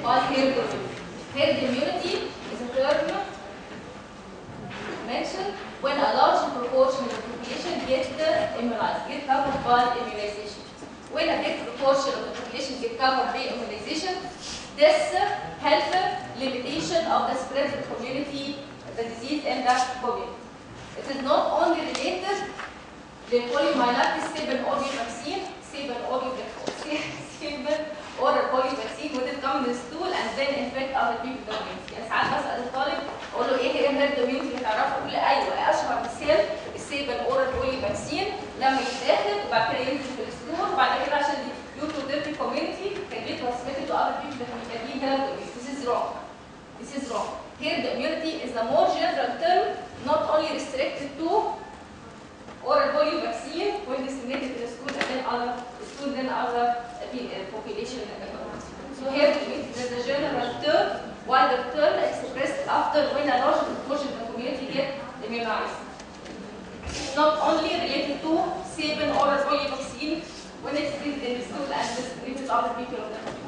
by herd immunity. Herd immunity is a term mentioned when a large proportion of the population get immunized, get covered by immunization. When a big proportion of the population get covered by immunization, this help limitation of the spread of the community, the disease in the community. It is not only related to polymyelitis cerebral OB vaccine, cerebral OB cerebral oral polio vaccine would come in the stool and then infect other people in the community. يعني ساعات بسأل الطالب اقول له ايه هي الهيرد immunity اللي تعرفها؟ يقول لي ايوه اشهر مثال السيبل اورال بولي فاكسين لما يتاخد وبعد كده ينزل في الستور وبعد كده عشان due to dirty community can be transmitted to other people that can be held This is wrong. This is wrong. Herd immunity is a more general term, not only restricted to oral polio vaccine when disseminated in the school and then other school then other uh, population in the community. So herd immunity is a general term, while the term expressed after when a large proportion of the community get immunized. It's not only related to seven oral polio vaccine when it's given in the school and distributed to other people of the community.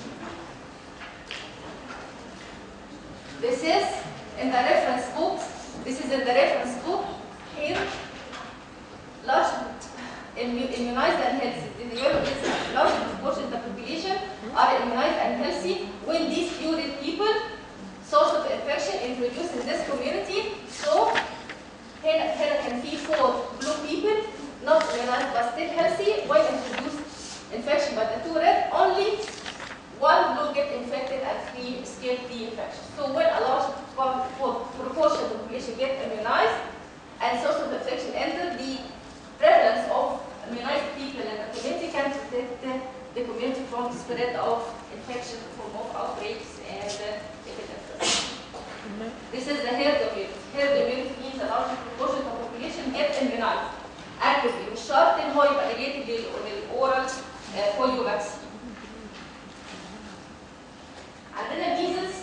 This is in the reference book. This is in the reference book. Here, large immu- immunized and healthy. The Europe is a large proportion of the population are immunized and healthy when these cured people source of infection introduced in this community. So here, here can see four blue people not immunized but still healthy when introduced infection by the two red only one blue get infected and three escape the infection. So when a large pro- pro- proportion of the population get immunized and source of infection enter, the prevalence of immunized people in the community can protect the, the community from the spread of infection from of outbreaks and uh, epidemics. This is the herd immunity. Herd immunity means a large proportion of the population get immunized actively مش شرط ان هو يبقى related لل- للاورال بوليو vaccine. عندنا measles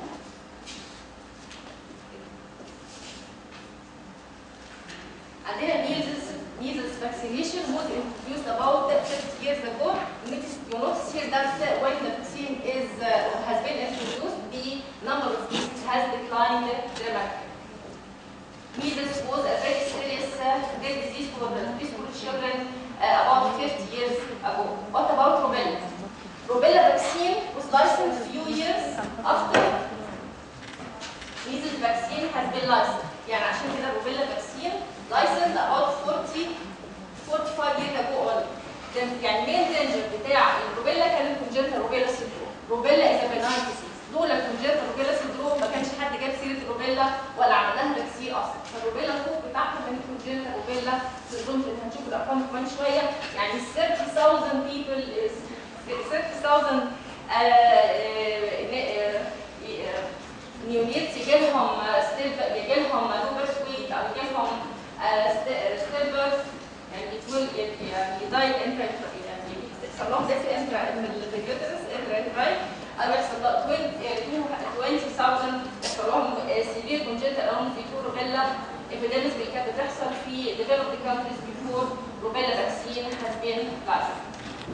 عندنا measles measles vaccination was introduced about 50 years ago. Notice- You notice here that when the vaccine is uh, has been introduced, the number of cases has declined dramatically. Measles was a very serious uh, dead disease for the preschool children uh, about 50 years ago. What about rubella? Rubella vaccine was licensed few years after measles vaccine has been licensed. يعني عشان كده rubella vaccine licensed about 40 45 years ago only. The- يعني main danger بتاع الروبيلا كان الكونجنتال روبيلا syndrome. روبيلا is a benign disease. لولا الكونجنتال روبيلا syndrome ما كانش حد جاب سيره الروبيلا ولا عمل لها فاكسين اصلا. فالروبيلا الخوف بتاعها من الكونجنتال روبيلا syndrome اللي هنشوف الارقام كمان شويه يعني 30,000 people is 30,000 آه، آه، آه، آه، نيونيتس يجي لهم ستيل يجي لهم لوبر سويت او يجي لهم ستيل بيرث يعني يتول يعني يضايق انت يعني يحصل لهم ديث انترا من الفيجيترس انترا رايت او يحصل لهم 20000 يحصل لهم سيفير كونجنتال اون فيتور روبيلا epidemics اللي كانت بتحصل في developed countries before rubella vaccine has been licensed.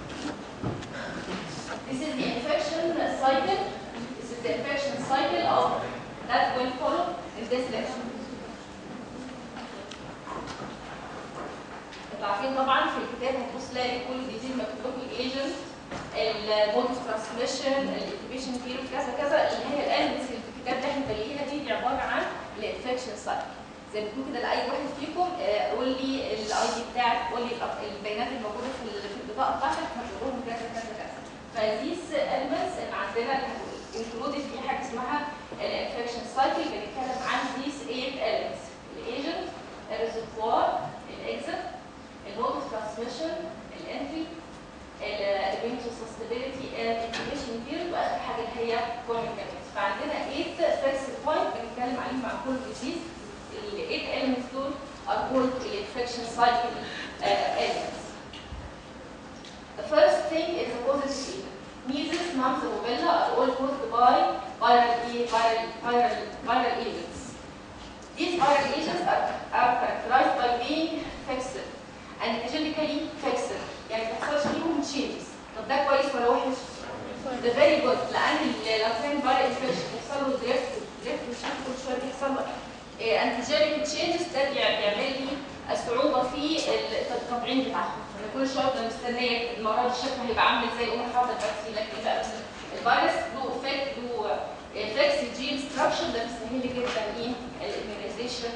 This is the infection cycle. This is the infection cycle of that will follow in this lecture. انتوا عارفين طبعا في الكتاب هتبص تلاقي كل ديزيز مكتوب لكم الايجنت المود اوف ترانسميشن الانكيبيشن بيريود كذا كذا اللي هي الالمنتس اللي في الكتاب اللي احنا بنلاقيها دي دي عباره عن الانفكشن سايكل زي ما بتقول كده لاي واحد فيكم آه، قول لي الاي دي بتاعك قول لي الأب- البيانات الموجوده في ال- في البطاقه بتاعتك هتقولهم كذا كذا كذا فذيس elements اللي عندنا انكلودد في حاجه اسمها الانفكشن سايكل بنتكلم عن these eight elements الايجنت الريزرفوار الاكزت المود اوف ترانسميشن الانتري الاميون سستيبيليتي الانكيبيشن بيريود واخر حاجه اللي هي كوميونيكيشن فعندنا 8 فيرست بوينت بنتكلم عليه مع كل ديزيز ال 8 elements دول are called الانفكشن سايكل elements The first thing is the positive event. Measles, mumps, and rubella are all caused by viral, e- viral, viral, viral agents. These viral agents are, are characterized by being fixed and genetically fixed. يعني ما بيحصلش فيهم changes. طب ده كويس ولا وحش؟ ده فيري جود لان ال- لو كان فايرال انفكشن بيحصل له دريفت دريفت مش عارف كل شويه بيحصل له انتيجينيك تشينجز ده بيع- بيعمل لي صعوبه في التطعيم بتاعهم انا كل شويه ببقى مستنيه المرض الشكل هيبقى عامل ازاي اقوم حاطط الفاكسين لكن لا الفيروس له افكت له افكتس جين ستراكشر ده بيسهل لي جدا ايه الاميونيزيشن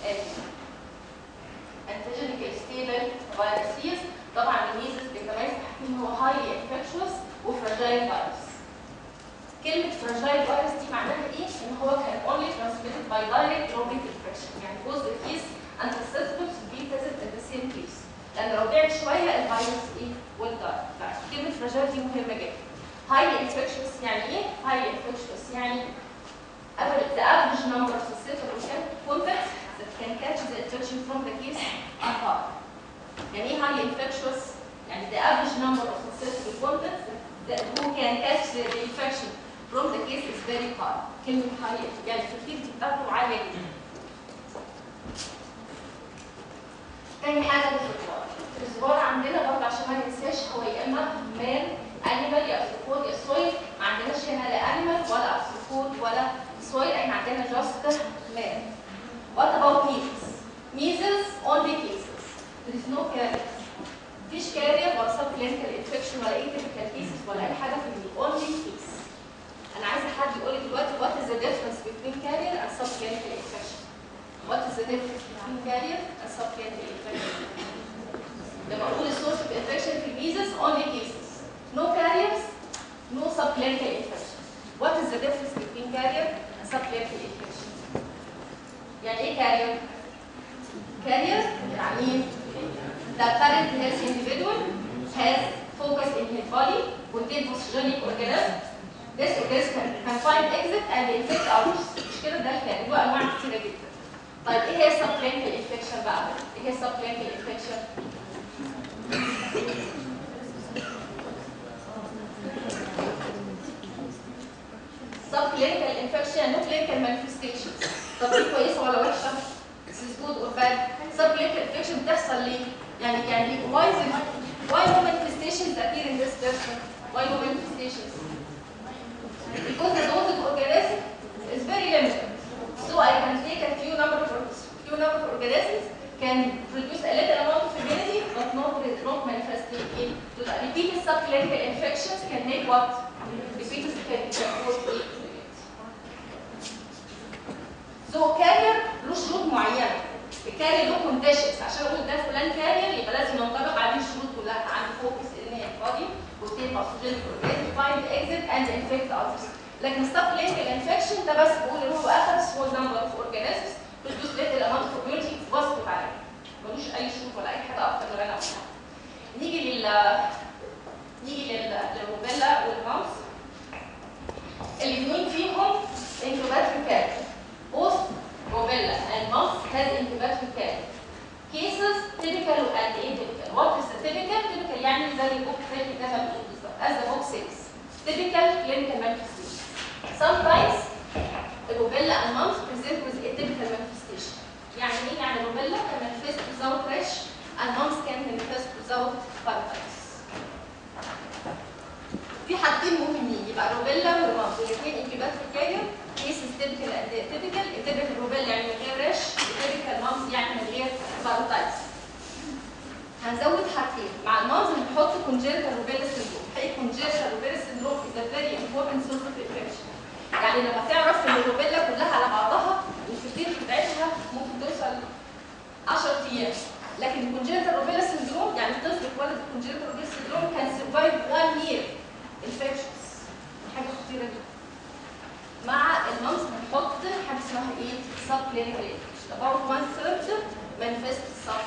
انتيجينيك ستيبل فيروسيز طبعا الميزز بيتميز ان هو هايلي انفكشوس وفراجايل فيروس كلمة فراجايل فيروس دي معناها ايه؟ ان هو كان only transmitted by direct droplet infection يعني جزء كيس and the susceptible to be present in the same case لان لو بعد شوية الفيروس ايه؟ will die كلمة فراجايل دي مهمة جدا highly infectious يعني ايه؟ highly infectious يعني average- the average number of susceptible contacts that can catch the infection from the case are high يعني ايه highly infectious؟ يعني the average number of susceptible contacts that who can catch the the infection from the case is very high. كلمة high يعني الفيرتيلتي بتاعته عالية جدا. تاني حاجة الريزرفوار. الريزرفوار عندنا برضه عشان ما ننساش هو يا إما مان انيمال يا ارثروبود يا سويل ما عندناش هنا لا انيمال ولا ارثروبود ولا سويل احنا عندنا جاست مان. What about measles? Measles only cases. There is no carriers. مفيش كارير ولا سب كلينيكال انفكشن ولا اي تيبيكال كيسز ولا اي حاجه في دي اونلي كيس انا عايزه حد يقول لي دلوقتي وات از ذا ديفرنس بين كارير اند سب كلينيكال انفكشن وات از ذا ديفرنس بين كارير اند سب كلينيكال انفكشن لما اقول السورس اوف انفكشن في الميزز اونلي كيسز نو كاريرز نو سب كلينيكال انفكشن وات از ذا ديفرنس بين كارير اند سب كلينيكال انفكشن يعني ايه كارير كارير يعني The current healthy individual has focus in his body contain pathogenic organism. This organism can, can find exit and infect others. مش كده ده كان له انواع كتيره جدا. طيب ايه هي subclinical infection بقى؟ ايه هي subclinical infection؟ subclinical infection no clinical manifestations. طب دي كويسه ولا وحشه؟ This is good or bad? Subclinical infection بتحصل ليه؟ يعني يعني why is it, why no manifestations appear in this person? Why no manifestations? Because the dose of organism is very limited. So I can take a few number of few number of organisms can produce a little amount of immunity but not not manifesting in so the repeated subclinical infections can make what? Repeated can can cause immunity. So carrier له شروط معينه الكارير له كونديشنز عشان اقول ده فلان كارير يبقى لازم ينطبق عليه الشروط كلها عندي فوكس ان هي بادي وستين باثوجينيك اورجانيزم فايند اكزيت اند انفكت اذرز لكن ستاب كلينيكال انفكشن ده بس بقول ان هو اخذ سمول نمبر اوف اورجانيزمز برودوس ليتل اماونت اوف اميونيتي بوزيتيف عليه ملوش اي شروط ولا اي حاجه اكتر من اللي انا قلتها نيجي لل نيجي لل- للروبيلا والماوس الاثنين فيهم انكوباتري كارير both rubella and mumps has incubator care. Cases typical and atypical. What is the typical? Typical يعني زي book زي الكتابة بتقول بالظبط. As the book says. Typical clinical manifestation. Sometimes rubella and mumps present with atypical manifestation. يعني ايه؟ يعني rubella can manifest without rash and mumps can manifest without pharyngitis. في حاجتين مهمين يبقى روبيلا والمامس الاثنين انكيباتور كارير كيسز تيبيكال اند تيبيكال التيبيكال روبيلا يعني من غير رش التيبيكال مامس يعني من غير باروتايتس هنزود حاجتين مع المامس هنحط كونجيرتال روبيلا سيندروم هي كونجيرتال روبيلا سيندروم از ا فيري امبورتنت سورس اوف انفكشن يعني لما تعرف ان الروبيلا كلها على بعضها الفيتير بتاعتها ممكن توصل 10 ايام لكن الكونجيرتال روبيلا سيندروم يعني الطفل اتولد الكونجيرتال روبيلا سيندروم كان سرفايف 1 يير infections حاجه خطيره جدا مع الممس بنحط حاجه اسمها ايه sub clinical infection about one third manifest sub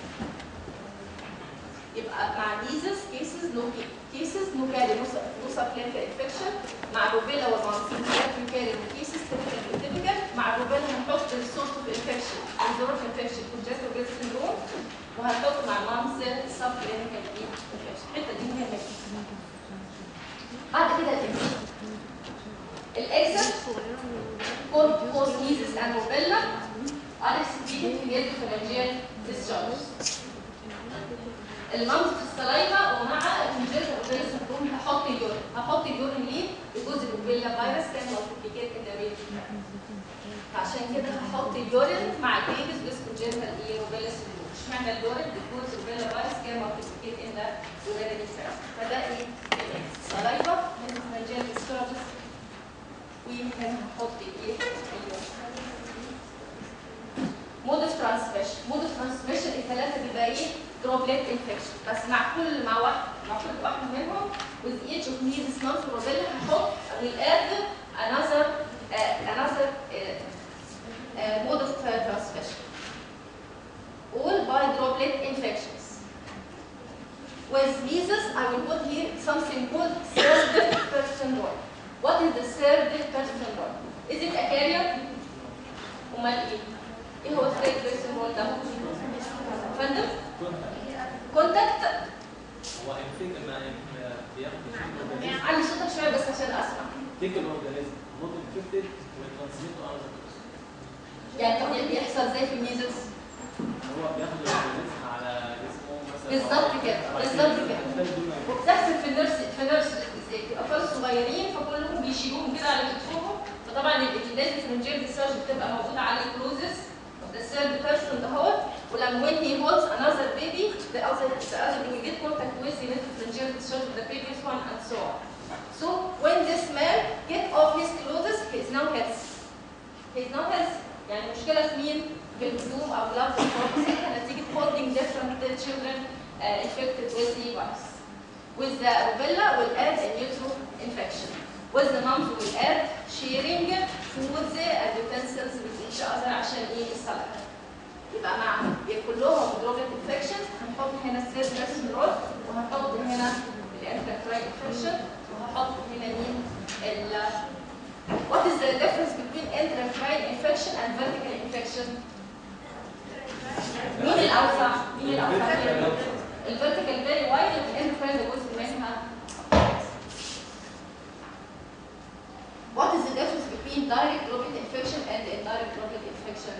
يبقى مع measles cases no cases no carry no sub no sub clinical infection مع روبيلا والمانسين carry carry no cases typical typical مع روبيلا هنحط السورس اوف انفكشن الزورف انفكشن congenital روبيلا syndrome وهنحط مع المامس sub clinical infection الحته دي مهمه جدا بعد كده الاكزت الاكزت كود كوز ميزس اند روبيلا ار اكسبيرينس في جلد فلانجيال ديسشارج المامس في السلايفا ومع الكونجنتال روبيلا سندروم هحط اليورين هحط اليورين ليه روبيلا فيروس كان multiplicate in the baby فعشان كده هحط اليورين مع البيبيز with congenital ايه روبيلا syndrome اشمعنى اليورين because روبيلا فيروس كان multiplicate in the urinary tract فده ايه سلايفا من مجال الستورجز وهنا هحط ايه اليورين مود اوف ترانسميشن مود اوف ترانسميشن الثلاثه بيبقى ايه دروبليت انفكشن بس مع كل مع واحد مع كل واحد منهم with each of these months probably هحط will add another uh, another uh, uh, mode of uh, transmission all by droplet infections with measles I will put here something called third person syndrome what is the third person syndrome is it a carrier امال ايه ايه هو الثيرد بيرسون رول ده؟ فندم؟ كونتاكت هو انفيك ما ما بياخد اورجانيزم علي صوتك شويه بس عشان اسمع تيك الاورجانيزم نوت انفكتد وترانسميت على يعني طب بيحصل زي في الميزلز هو بياخد الاورجانيزم على جسمه مثلا بالظبط كده بالظبط كده وبتحصل في النيرس في النيرس الاطفال الصغيرين فكلهم بيشيلوهم كده على كتفهم فطبعا الابتدائي في الجيرد سيرج بتبقى موجوده على الكلوزس the third person دهوت ولما when he holds another baby the other the other will get contact with the nasopharyngeal discharge of the previous one and so on. So when this man get off his clothes he is now healthy. He is now healthy. يعني المشكلة في مين؟ في الهدوم أو gloves الخاصة نتيجة holding different children uh, infected with the virus. With the rubella will add a neutral infection. With the moms will add sharing foods and utensils with each other عشان ايه الصلاة. يبقى مع كلهم دروجت انفكشن هنحط هنا السيرد بيرسون رول وهنحط هنا الانتراكتراي انفكشن وهحط هنا مين ال What is the difference between intracrine infection and vertical infection? مين الأوسع؟ مين الأوسع؟ الفيرتيكال فيري وايد والانتراكراين جزء منها What is the difference between direct droplet infection and indirect droplet infection?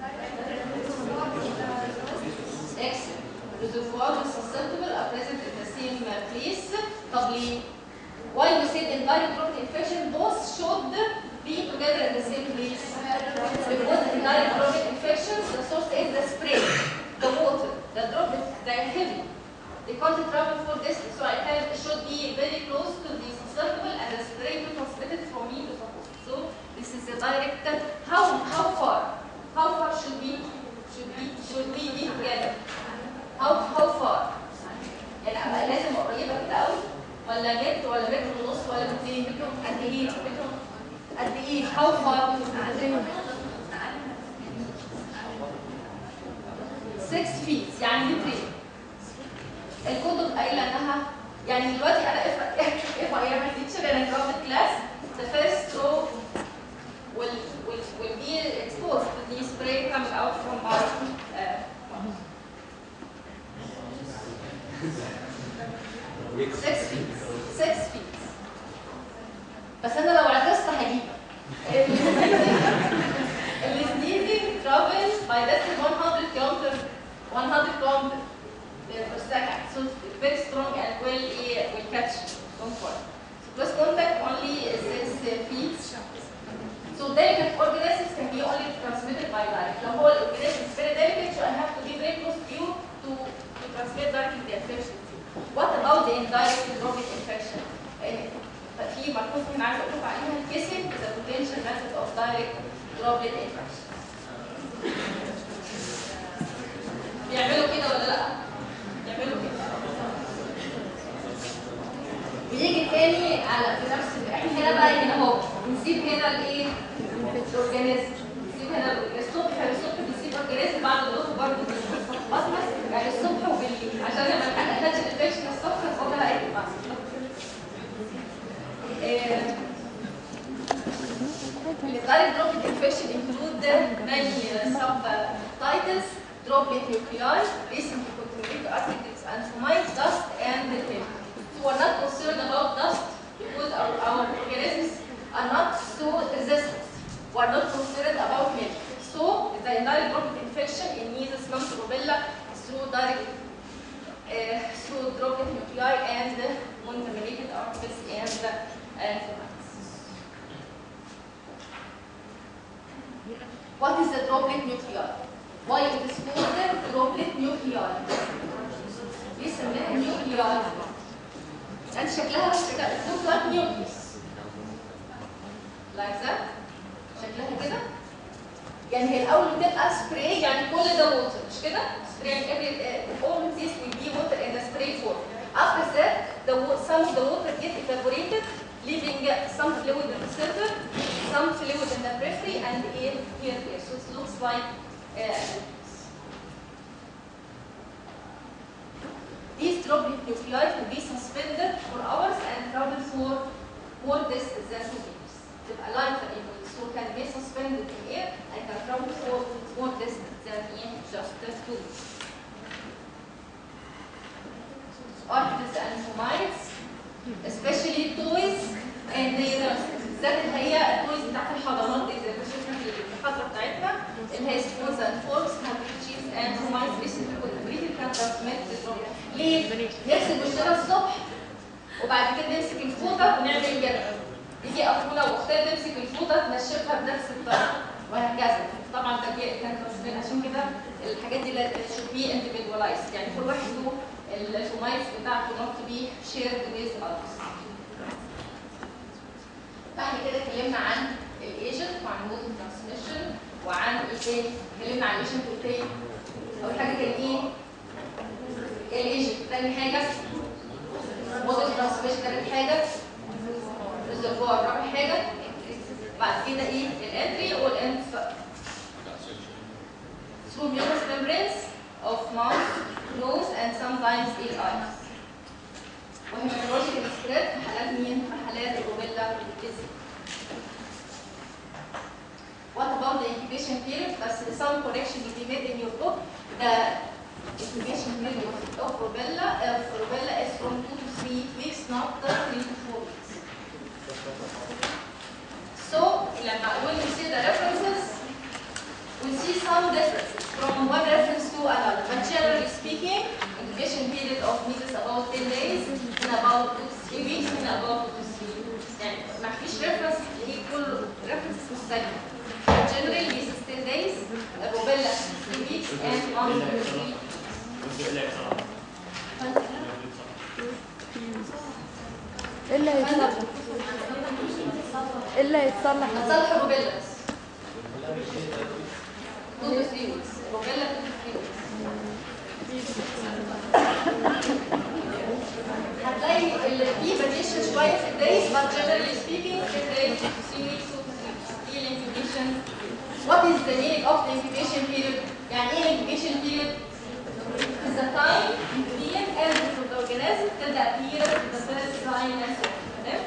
Excellent. Reservoir is susceptible are present in the same uh, place. طب ليه؟ Why we said indirect droplet infection both should be together in the same place? Because indirect droplet infection the source is the spray, the water, the droplets they are heavy. They can't travel for distance, so I have should be very close to the susceptible and the spray to transmit it from me to support. So this is the direct. How how far? How far should we should we should we be together? How how far؟ يعني أبقى لازم قريبة كده قوي ولا متر ولا متر ونص ولا مترين متر قد ايه؟ متر قد ايه؟ how far؟ 6 feet يعني مترين الكتب قايله انها يعني دلوقتي انا if if I am a teacher in a private class the first row will will will be exposed to the spray coming out from my uh, mouth. six feet six feet بس انا لو عكست هجيب السنيزنج travel by distance 100 kilometer 100 kilometer per second so it's very strong and will eh, will catch don't worry so close contact only is six feet so delicate organisms can be only transmitted by direct لو هو الorganism is very delicate so I have to be very close to you to to transmit directly the infection What about the indirect droplet infection? يعني في ملحوظة هنا عايزة أقول لكم عليها الكسب is a potential method of direct droplet infection. بيعملوا كده ولا لا؟ بيعملوا كده. بنيجي تاني على في نفس احنا هنا بقى هنا اهو بنسيب هنا الايه؟ الاورجانيزم نسيب هنا الصبح الصبح بنسيب اورجانيزم بعد الظهر برضه بصمة يعني الصبح وبالليل عشان لما نحققش الانفكشن الصبح ناخدها ايه مع الدايركت دروبلت انفكشن include many subtitles droplet nuclei recently contributed articles and fomites dust and the tape. So we're not concerned about dust because our, our organisms are not so resistant. We're not concerned about milk. So the indirect droplet infection in measles, mumps, rubella through direct uh, through droplet nuclei and contaminated articles and and fomites. What is the droplet nuclei? Why it is called the droplet nuclei? ليه سميها nuclei؟ لأن شكلها look like nucleus. Like that. شكلها كده. يعني هي الأول بتبقى spray يعني كل ده water مش كده؟ Spray يعني every uh, all of this will be water in the spray form. After that, the, wa- some of the water get evaporated, leaving uh, some fluid in the center, some fluid in the periphery, and air here. here. So it looks like uh, These droplet nuclei will be suspended for hours and travel for more distance than two meters. تبقى lighter even so can be suspended in air and can travel for more distance than in just two meters. Articles and fomites, especially toys and their بالذات اللي هي التويز بتاعت الحضانات دي زي ما شفنا في المحاضره بتاعتنا اللي هي سبونز اند فوركس هاندكتشيفز اند فومايتس ريسنت كونتريتد كان ترانسميت ليه؟ نغسل وشنا الصبح وبعد كده نمسك الفوطه ونعمل كده يجي اخونا واختها تمسك الفوطه تنشفها بنفس الطريقه وهكذا طبعا ده جاي- كان ترانسميت عشان كده الحاجات دي should be individualized يعني كل واحد له الفومايتس بتاعته not to be shared with others بعد كده اتكلمنا عن الايجنت وعن مود ترانسميشن وعن ايه تاني؟ اتكلمنا عن الايجنت ايه تاني؟ اول حاجه كان ايه؟ الايجنت تاني حاجه مود ترانسميشن تالت حاجه ريزرفوار رابع حاجه بعد كده ايه؟ الانتري والانف through mucous membranes of mouth, nose and sometimes ear eyes. وهيماتولوجيكال سبريد في حالات مين؟ في حالات الروبيلا والديزي. What about the incubation period? بس some correction will be made in your book. The incubation period of rubella, of rubella is from 2 to 3 weeks, not 3 to 4 weeks. So, لما when we see the references, we see some differences from one reference to another. But generally speaking, incubation period of measles about 10 days, in about 2 to 3 weeks, in about 2 to 3 weeks. يعني ما فيش reference هي كل references مختلفة. Generally, measles 10 days, rubella 3 weeks, and mumps 3 weeks. ايه اللي هيتصلح ايه اللي هيتصلح هتصلح الروبيلا بس. 2 to 3 weeks. روبيلا 2 to 3 weeks. هتلاقي اللي فيه variation شوية في الدايز but generally speaking في الدايز 3 weeks to 3 weeks. دي الانكيبيشن What is the meaning of the incubation period؟ يعني ايه incubation period؟ is the time between entry of the organism till the appearance of the first sign and symptom. تمام؟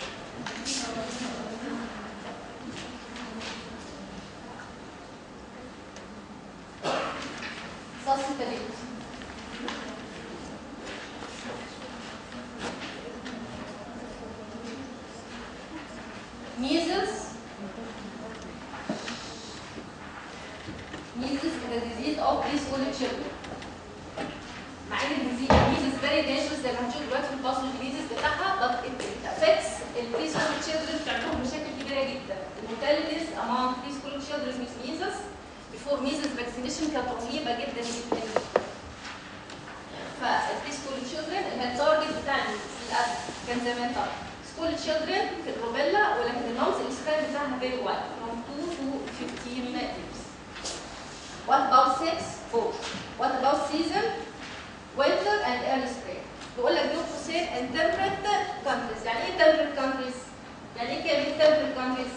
Susceptibility. Measles. Measles is a disease of preschool children. مع ان الديزيز measles very dangerous زي ما هنشوف دلوقتي في الباثوجينيزيس بتاعها but it it affects البريسكول children بتعملهم مشاكل كبيره جدا. المورتاليتيز among preschool children with measles before measles vaccination كانت رهيبه جدا جدا. فالبريسكول children التارجت بتاع الأب كان زمان طبعا. سكول children في الروبيلا ولكن الموز السبريد بتاعها very wide from 2 to 15 years. What about sex? Both. What about season? Winter and early spring. بيقول لك بين قوسين in temperate countries. يعني ايه temperate countries؟ يعني ايه كلمة temperate countries؟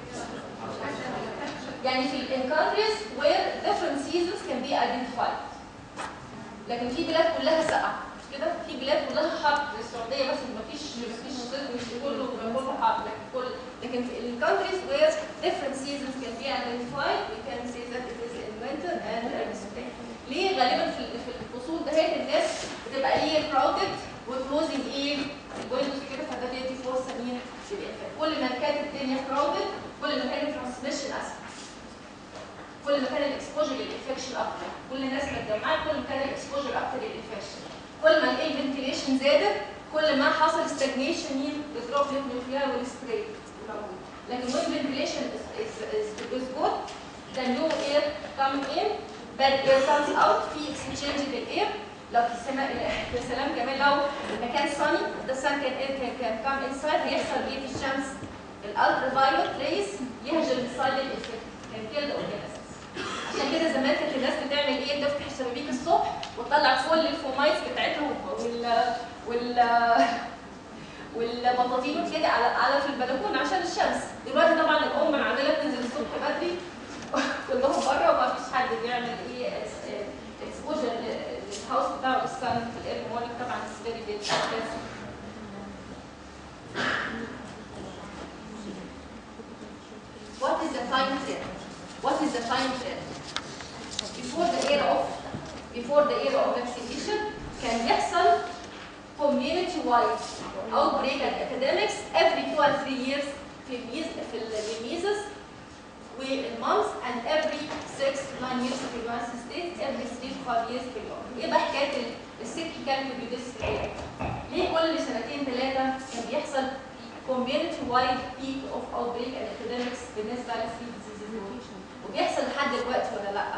يعني في in countries where different seasons can be identified. لكن في بلاد كلها ساقعة مش كده؟ في بلاد كلها حر زي السعودية بس ما فيش ما فيش صيف مش كله كله حر لكن كل لكن في in countries where different seasons can be identified we can say that it is in winter and early spring. ليه غالبا في في الفصول دهيت الناس بتبقى ايه crowded وكلوزنج ايه الويندوز كده فده بيدي فرصه مين للانفكشن كل ما كانت الدنيا crowded كل ما كان الترانسميشن اسهل كل ما كان الاكسبوجر للانفكشن اكتر كل الناس متجمعه كل ما كان الاكسبوجر اكتر للانفكشن كل ما الايه الفنتيليشن زادت كل ما حصل ستاجنيشن مين للدروبلت نيوكليا والسبراي لكن when ventilation is, is, is, is good the new air coming in bad air comes out في exchange للاير لو في السماء يا سلام كمان لو مكان sunny the sun can can can come inside هيحصل ايه في الشمس الالترا فايولت ريز يهجر السايلنت افكت can kill the organisms عشان كده زمان كانت الناس بتعمل ايه تفتح الشبابيك الصبح وتطلع كل الفومايز بتاعتها وال وال والبطاطين كده على على في البلكونه عشان الشمس دلوقتي طبعا الام من عندنا بتنزل الصبح بدري كلهم بره وما فيش حد بيعمل ايه اكسبوجر للهاوس بتاعه بالسن في الاير مورنينج طبعا فيري بيج What is the time frame? What is the time frame? Before the era of before the era of vaccination كان يحصل community wide outbreak and epidemics every two or three years في الميز في الميزز والمامس and every six to nine years في اليونايتد ستيتس every three to five years في اليوم. ايه بقى حكايه السيكليكال بيوديس ليه كل سنتين ثلاثه كان بيحصل community wide peak of outbreak and epidemics بالنسبه للسيد ديزيز وبيحصل لحد دلوقتي ولا لا؟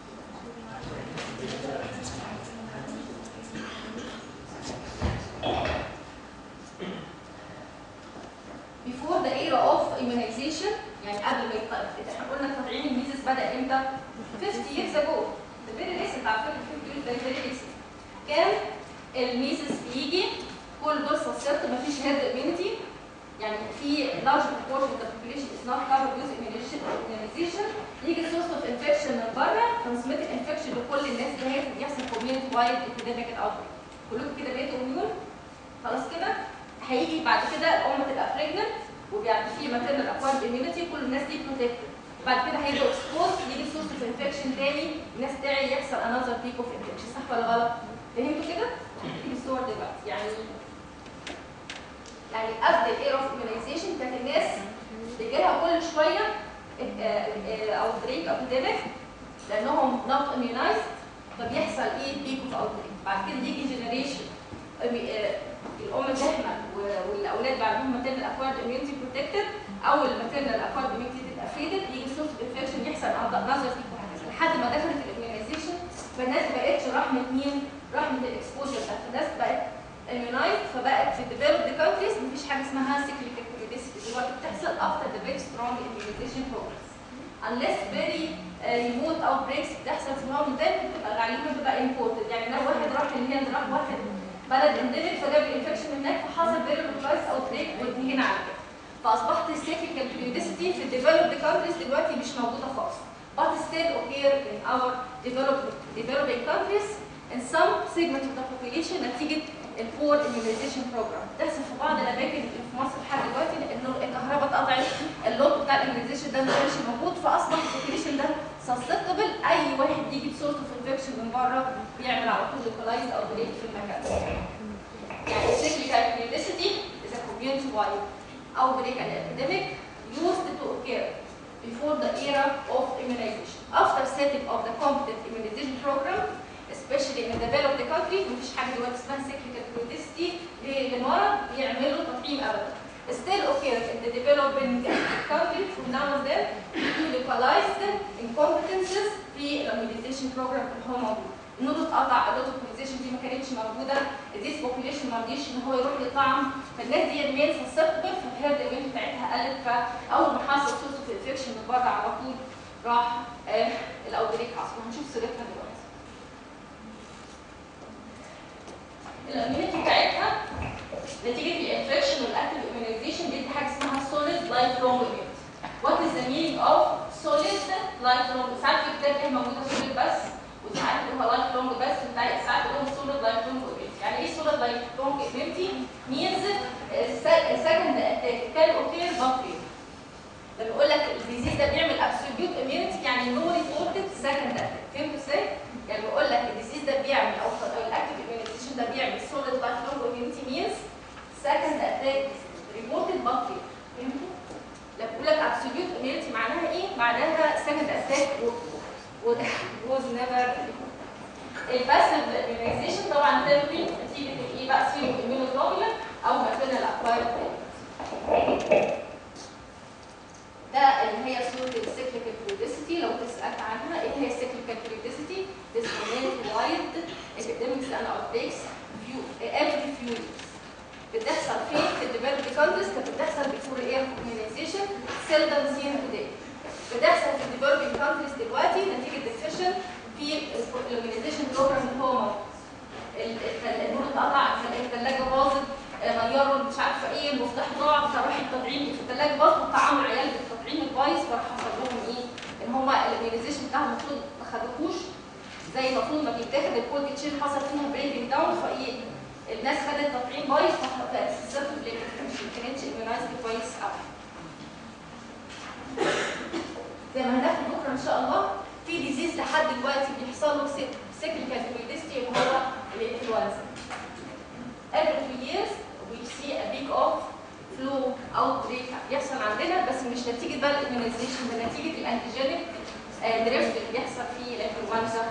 before the era of immunization يعني قبل ما يط... احنا قلنا تطعيم الميزز بدا امتى؟ 50 years ago ده فيري ريسنت على فكره 50 years ده فيري ريسنت كان الميزز بيجي كل دول سسبت مفيش هيرد اميونيتي يعني في large proportion of the population is not covered with immunization يجي source of infection من بره transmitted infection لكل الناس ديت بيحصل community wide epidemic outbreak كلكم كده بقيتوا اميون خلاص كده هيجي بعد كده الام تبقى pregnant وبيبقى في maternal acquired immunity كل الناس دي protected بعد كده هيجوا exposed يجي source of infection تاني الناس تاني يحصل another peak of infection صح ولا غلط؟ فهمتوا كده؟ دي الصور دلوقتي يعني يعني قبل الاير اوف immunization كانت الناس بيجيلها كل شويه او بريك ابيديميك لانهم نوت immunized فبيحصل ايه بيك اوف اوتبريك بعد كده يجي جنريشن الام تحمل والاولاد بقى عندهم ماتيرنال اكوارد اميونتي بروتكتد او الماتيرنال اكوارد اميونتي تبقى فيدد يجي سورس انفكشن يحصل نظر فيك وهكذا لحد ما دخلت الاميونيزيشن فالناس ما بقتش رحمه مين؟ رحمه الاكسبوجر بتاعت الناس بقت immunized فبقت في developed countries مفيش حاجه اسمها cyclical periodicity دلوقتي بتحصل after the very strong immunization programs unless very uh, remote outbreaks بتحصل في الهرم ده بتبقى غالبا بتبقى imported يعني لو واحد راح الهند راح واحد بلد انديميك فجاب الانفكشن هناك فحصل very localized outbreak وانتهينا على كده فاصبحت الcyclical periodicity في developed countries دلوقتي مش موجوده خالص but still occur in our developed developing countries in some segment of the population نتيجه الفور immunization program بتحصل في بعض الاماكن اللي في مصر لحد دلوقتي لانه الكهرباء اتقطعت اللوت بتاع الاميونيزيشن ده ما كانش موجود فاصبح البوبيليشن ده سسبتبل اي واحد يجي بسورس اوف انفكشن من بره بيعمل على طول لوكلايز او بريك في المكان يعني cyclical immunity is a community wide outbreak and epidemic used to occur before the era of immunization after setting of the competent immunization program especially in the developed country مفيش حاجه دلوقتي اسمها cyclical periodicity للمرض بيعملوا تطعيم ابدا still occurs in the developing countries from now and then to localized incompetences في الاميونيزيشن program اللي هو موجود النور اتقطع الدوت immunization دي ما كانتش موجوده الديس population ما رضيش ان هو يروح يطعم فالناس دي المين susceptible فالهيرد immunity بتاعتها قلت فاول ما حصل سورس اوف انفكشن من بره على طول راح آه الاوتبريك حصل وهنشوف صورتها دلوقتي الاميونيتي بتاعتها نتيجه الانفكشن والاكتف immunization دي حاجه اسمها solid lifelong immunity. What is the meaning of solid lifelong؟ ساعات في كتاب هي موجوده solid بس وساعات بيقولوها lifelong بس بتاع ساعات بيقولوها solid lifelong immunity. يعني ايه solid lifelong immunity؟ means second attack can occur but rare. لما يقول لك الديزيز ده بيعمل absolute immunity يعني no reported second attack. فهمتوا ازاي؟ يعني بقول لك الديزيز ده بيعمل او الاكتف immunization ده بيعمل solid lifelong immunity means second attack reported but rare. فهمتوا؟ لما بقول لك absolute immunity معناها ايه؟ معناها second attack was never الباسيف immunization طبعا تمري نتيجه الايه بقى سيرو immunoglobulin او maternal acquired ده اللي هي صوره السيكليكال periodicity لو بتحصل بفور ايه immunization seldom seen today بتحصل في developing countries دلوقتي نتيجه ديفيشن في الاميونيزيشن بروجرام اللي هو موجود. ال- ال- النور اتقطع الثلاجه باظت آه، غيروا مش عارفه ايه المفتاح ضاع فراح التطعيم في الثلاجه باظ وطعموا العيال بالتطعيم البايظ فراح حصل لهم ايه؟ ان هم الاميونيزيشن بتاعهم المفروض ما خدوهوش زي المفروض ما بيتاخد الكولد تشين حصل فيها بريدنج داون فايه الناس خدت تطعيم بايظ فبقت سسبتبل ما كانتش اميونايزد كويس قوي زي ما هناخد بكره ان شاء الله في ديزيز لحد دلوقتي بيحصل له سيكليكال كويدستي وهو الانفلونزا. Every two years we see a big of flu outbreak بيحصل عندنا بس مش نتيجه بقى الاميونيزيشن ده نتيجه الانتيجينيك دريفت اللي بيحصل في الانفلونزا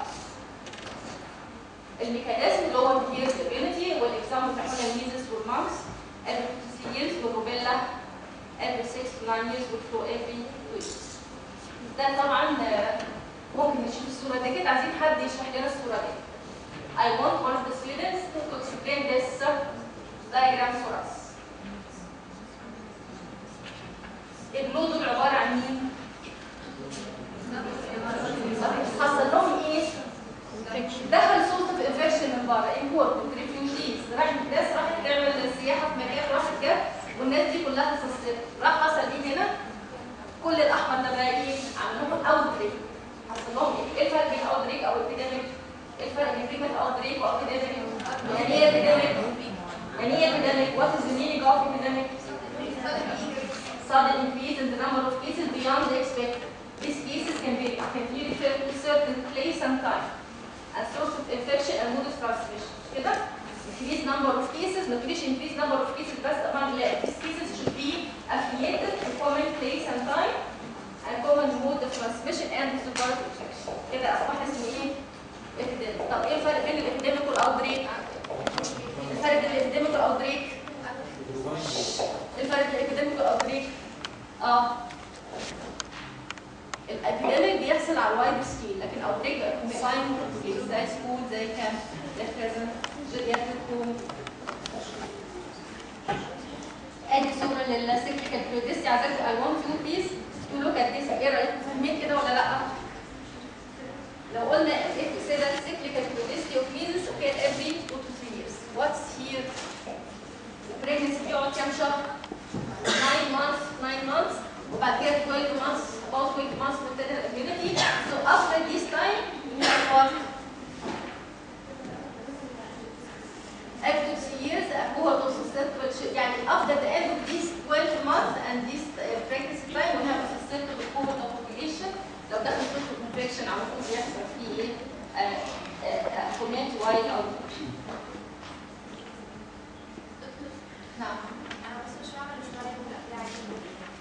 الميكانيزم اللي هو الهيرز immunity والاكزامبل بتاعنا الميزز والمامس every 2 years والروبيلا every 6 to 9 years والفلو every 2 years. ده طبعا آه، ممكن نشوف الصورة دي كده عايزين حد يشرح لنا الصورة دي. I want one of the students to explain this uh, diagram for us. البلو دول عبارة عن مين؟ حصل لهم ايه؟ دخل سلطة في انفكشن من بره امبورتنت ريفيوجيز راح الناس راحت تعمل سياحة في مكان راحت جت والناس دي كلها تصدت راح حصل ايه هنا؟ كل الاحمر ده بقى ايه؟ عمل لهم اوتبريك حصل لهم ايه؟ ايه الفرق بين اوتبريك او ابيديميك؟ ايه الفرق بين كلمة اوتبريك وابيديميك؟ يعني ايه ابيديميك؟ يعني ايه epidemic? What is the meaning of epidemic? Sudden increase in the number of cases beyond the expected. These cases can be can be referred to certain place and time as source of infection and mode of transmission. كده؟ Increase number of cases, ما تقوليش increase number of cases بس طبعا لا these cases should be affiliated to common place and time and common mode of transmission and reservoir infection. كده أصبح اسمه ايه؟ epidemic. طب ايه الفرق بين الابيديميك والاوتبريك؟ الفرق بين الابيديميك والاوتبريك؟ الفرق بين الابيديميك والاوتبريك؟ اه الابيديميك بيحصل على الوايد سكيل لكن الاوتبريك بيبقى كونفاين زي سكول زي كام زي بريزن جيرياتريك هوم ادي صوره للسيكليكال بروديستي عايزاكم اي ونت يو بليز تو لوك ات ذيس ايه رايكم فاهمين كده ولا لا؟ لو قلنا كده cyclical periodicity of measles occur every 2 to 3 years. What's here? pregnancy بيقعد كام شهر؟ 9 months 9 months وبعد كده 12 months about 12 months maternal immunity. So after this time we have what? After 2 years هو susceptible to- يعني after the end of these 12 months and this uh, pregnancy time we have a susceptible cohort of population لو دخل طفل انفكشن على طول بيحصل فيه ايه؟ كومنت وايد او نعم انا بس مش بعمل مش بعمل الأكل عادي.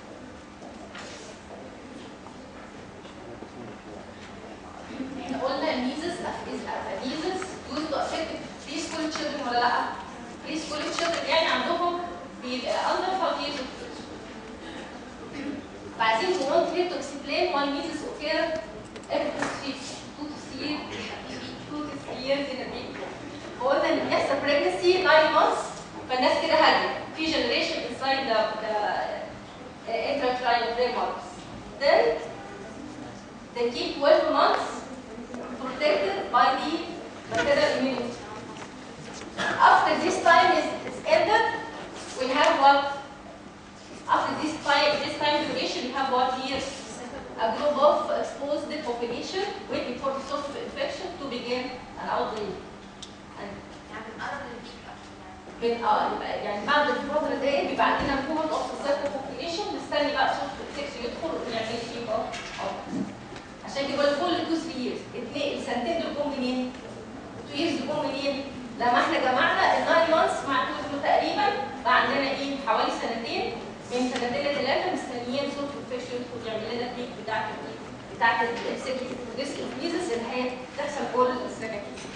احنا قلنا الميزز الميزز يوز تو افكت بري سكول تشيلدرن ولا لا؟ بري سكول تشيلدرن يعني عندهم بيبقى اندر 5 years of age. فعايزين we want here to explain why measles occur every two to three two to three two to three years in a big هو ده اللي بيحصل pregnancy 9 months فالناس كده هاديه في generation inside the, the uh, intrauterine of their mothers. Then they keep 12 months protected by the maternal immunity. After this time is, is ended, we have what? After this time, this time duration, we have what here? A group of exposed population waiting for the source of infection to begin an outbreak. And يعني بنقرب للبيك أكتر يعني. من اه يبقى يعني بعد الفترة دي بيبقى عندنا كوهورت اوف سيركل population مستني بقى source of infection يدخل ويعمل فيه اه عشان كده بقول كل 2 3 years اتنين السنتين دول جم منين؟ 2 years جم منين؟ لما احنا جمعنا ال 9 months مع 2 دول تقريبا بقى عندنا ايه؟ حوالي سنتين من سنتين لثلاثه مستنيين سورس انفكشن يدخل يعمل لنا البيك بتاعت الايه؟ بتاعت السيكل ديسك ميزس اللي هي بتحصل كل سنه كده.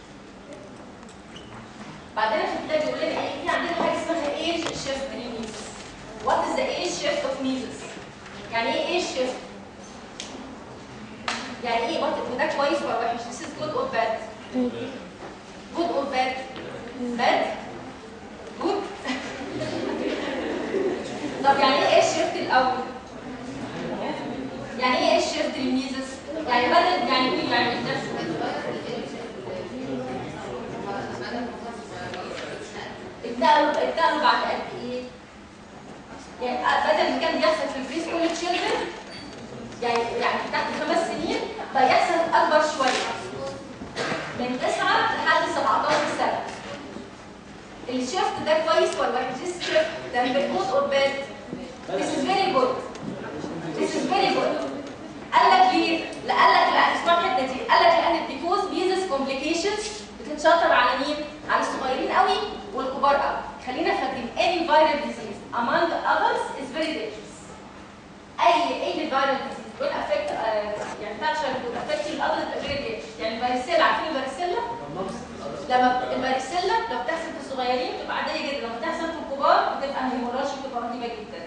بعدين في الكتاب بيقول لنا ايه؟ في عندنا حاجه اسمها ايج شيفت للميزس. وات از ذا ايج شيفت اوف ميزس؟ يعني ايه ايج شيفت؟ يعني ايه وات وده كويس ولا وحش؟ This is good or bad? Good or bad? Bad? Good? طب يعني ايه الشيفت الاول يعني ايه الشيفت للميزس يعني بدل يعني ايه يعني إيه ده؟ ابدأوا ابدأوا بعد قد ايه يعني بدل ما كان بيحصل في البري سكول تشيلدرن يعني يعني تحت خمس سنين بقى يحصل اكبر شويه من 9 لحد 17 سنه الشيفت ده كويس ولا وحش this shift ده good or bad this is very good this is very good قال لك ليه؟ لا قال لك لا اسمع الحته دي قال لك لان because measles complications بتتشطر على مين؟ على الصغيرين قوي والكبار قوي خلينا فاكرين any viral disease among others is very dangerous اي اي viral disease will affect آه، يعني بتاع will affect الأرض تبقى very dangerous يعني الفاريسيلا عارفين الفاريسيلا؟ لما الفاريسيلا لو بتحصل في الصغيرين بتبقى عاديه جدا لما بتحصل في الكبار بتبقى هيموراجيك بتبقى رهيبه جدا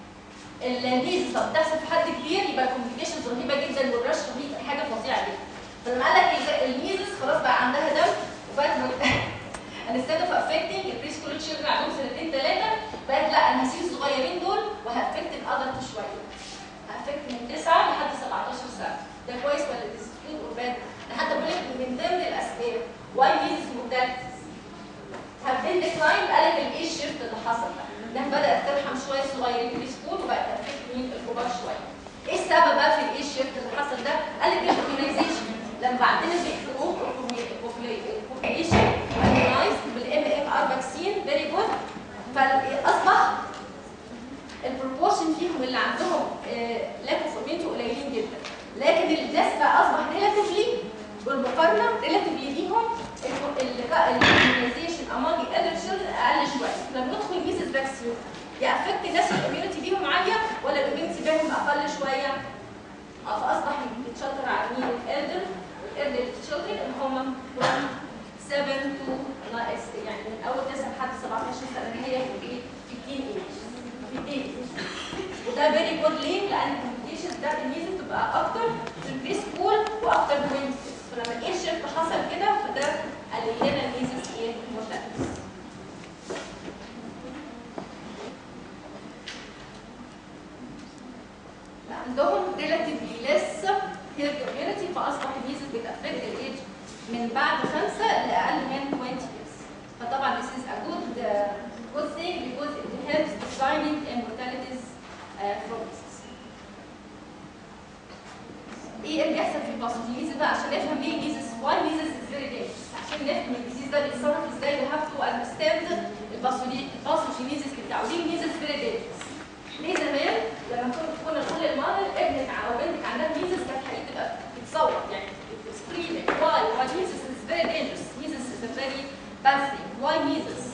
الميزز لو بتحصل في حد كبير يبقى الكومبليكيشنز رهيبه جدا والرش رهيب حاجه فظيعه جدا فلما قال لك الج- الميزز خلاص بقى عندها دم وبقت انستيد اوف افكتنج البري سكول تشيلدرن عندهم سنتين ثلاثه بقت لا انا هسيب الصغيرين دول وهافكت الادلت شويه هافكت من 9 لحد 17 سنه ده كويس ولا ديز جود اور باد لحد بقول لك من ضمن الاسباب واي ميزز مورتاليتيز have been declined قال لك الايه الشيفت اللي حصل ده ده بدات ترحم شويه الصغيرين في السكول وبقت تفكت مين الكبار شويه ايه السبب بقى في الايه الشيفت اللي حصل ده قال لك الاورجنايزيشن لما عندنا بيكتبوه البوبيليشن organized بالام ام ار فاكسين فيري جود فاصبح البروبورشن فيهم اللي عندهم لاك اوف اميونتي قليلين جدا لكن الديس بقى اصبح ريلاتيفلي بالمقارنه ريلاتيفلي ليهم الاميونيزيشن امونج الادر children اقل شويه لما ندخل ميزز فاكسين يأفكت الناس الاميونيتي بيهم عاليه ولا الاميونيتي بيهم اقل شويه اه فاصبح يتشطر على مين الالدر والالدر children اللي هم from 7 to ناقص يعني من اول 9 لحد 17 سنه اللي هي في ايه في التين ايج في التين ايج وده فيري جود ليه؟ لان الكومبليكيشن بتاعت الميزه بتبقى اكتر في البري سكول واكتر في وينج فلما الايه شيفت حصل كده فده قلل لنا الميزز ايه مورتاليتي عندهم relatively less herd immunity فاصبح الميزز بتأفكت الايج من بعد خمسة لأقل من 20 years فطبعا this is a good uh, good thing because it helps declining in mortalities uh, from measles. ايه اللي بيحصل في الباثوجينيزيس بقى عشان نفهم ليه الميزز why measles is very dangerous عشان نفهم الديزيز ده بيتصرف ازاي we have to understand الباثوجينيزيس بتاعه ليه الميزز very dangerous ليه زمان لما كنت كنا نقول للمرض ابنك او بنتك عندها ميزز كانت حقيقي تبقى بتصوت يعني screaming why why measles is very dangerous measles is a very bad thing why measles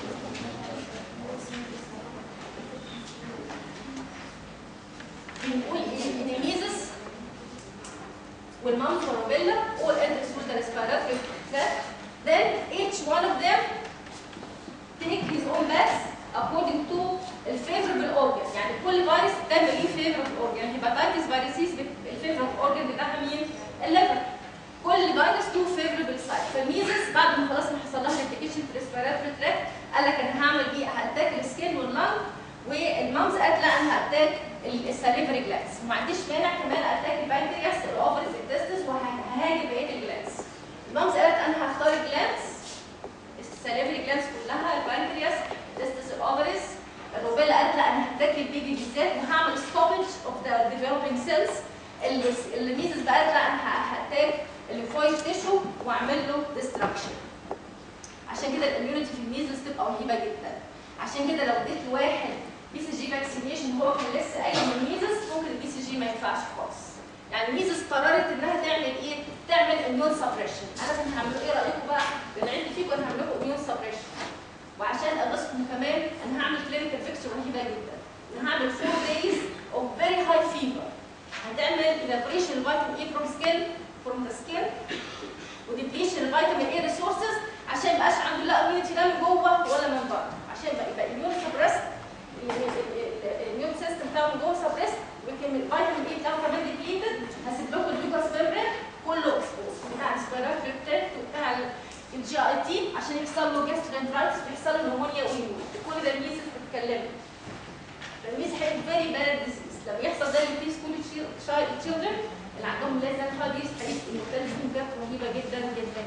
بنقول ايه ان الميزز والمامز والروبيلا all enters through the respiratory tract then each one of them take his own path according to the favorable organ يعني كل فيروس دايما ليه favorable organ يعني hepatitis viruses الفيفوربل organ بتاعها مين؟ الليفر كل فيروس له favorable side فالميزز بعد ما خلاص ما حصل لها replication في respiratory tract قال لك انا هعمل ايه؟ هاتاك السكين واللنج والمامز قالت لا انا هاتاك الساليفري جلاندز وما عنديش مانع كمان اتاك البنكرياس الاوفرز التستس وههاجم بقيه الجلاندز المامز قالت انا هختار الجلاندز الساليفري جلاندز كلها البنكرياس تستس الاوفرز الروبيلا قالت لا انا هتاك البيبي بالذات وهعمل ستوبج اوف ذا ديفلوبينج سيلز الميزز بقى قالت لا انا هتاك الليفويد تيشو واعمل له ديستراكشن عشان كده الاميونيتي في الميزز تبقى رهيبه جدا عشان كده لو اديت لواحد بي سي جي فاكسينيشن هو كان لسه قايل من الميزز ممكن البي سي جي ما ينفعش خالص يعني الميزز قررت انها تعمل ايه؟ تعمل اميون سبريشن انا كنت هعمل ايه رايكم بقى؟ بالعلم فيكم انا هعمل لكم اميون سبريشن وعشان اغصكم كمان انا هعمل كلينيكال فيكتور رهيبه جدا انا هعمل 4 days of very high fever هتعمل evaporation الفيتامين اي from skin from the skin وديبليشن الفيتامين اي ريسورسز عشان ما يبقاش عنده لا اميونيتي لا من جوه ولا من بره عشان يبقى يبقى اميون سبريست الاميون سيستم بتاعه من جوه سبريست ويمكن الفيتامين اي بتاعه كمان ديبليتد هسيب لكم الجلوكوز ميمبرين كله اكسبوز بتاع السبيراتوري تراكت وبتاع الجي اي تي عشان يحصل له جاسترنترايتس ويحصل له نمونيا ويموت كل ده الميزز بتتكلم الميزز فيري باد ديزيز لما يحصل ده في سكول تشيلدرن اللي عندهم لازم هايبس هيبقى المورتاليتي بتاعت رهيبه جدا جدا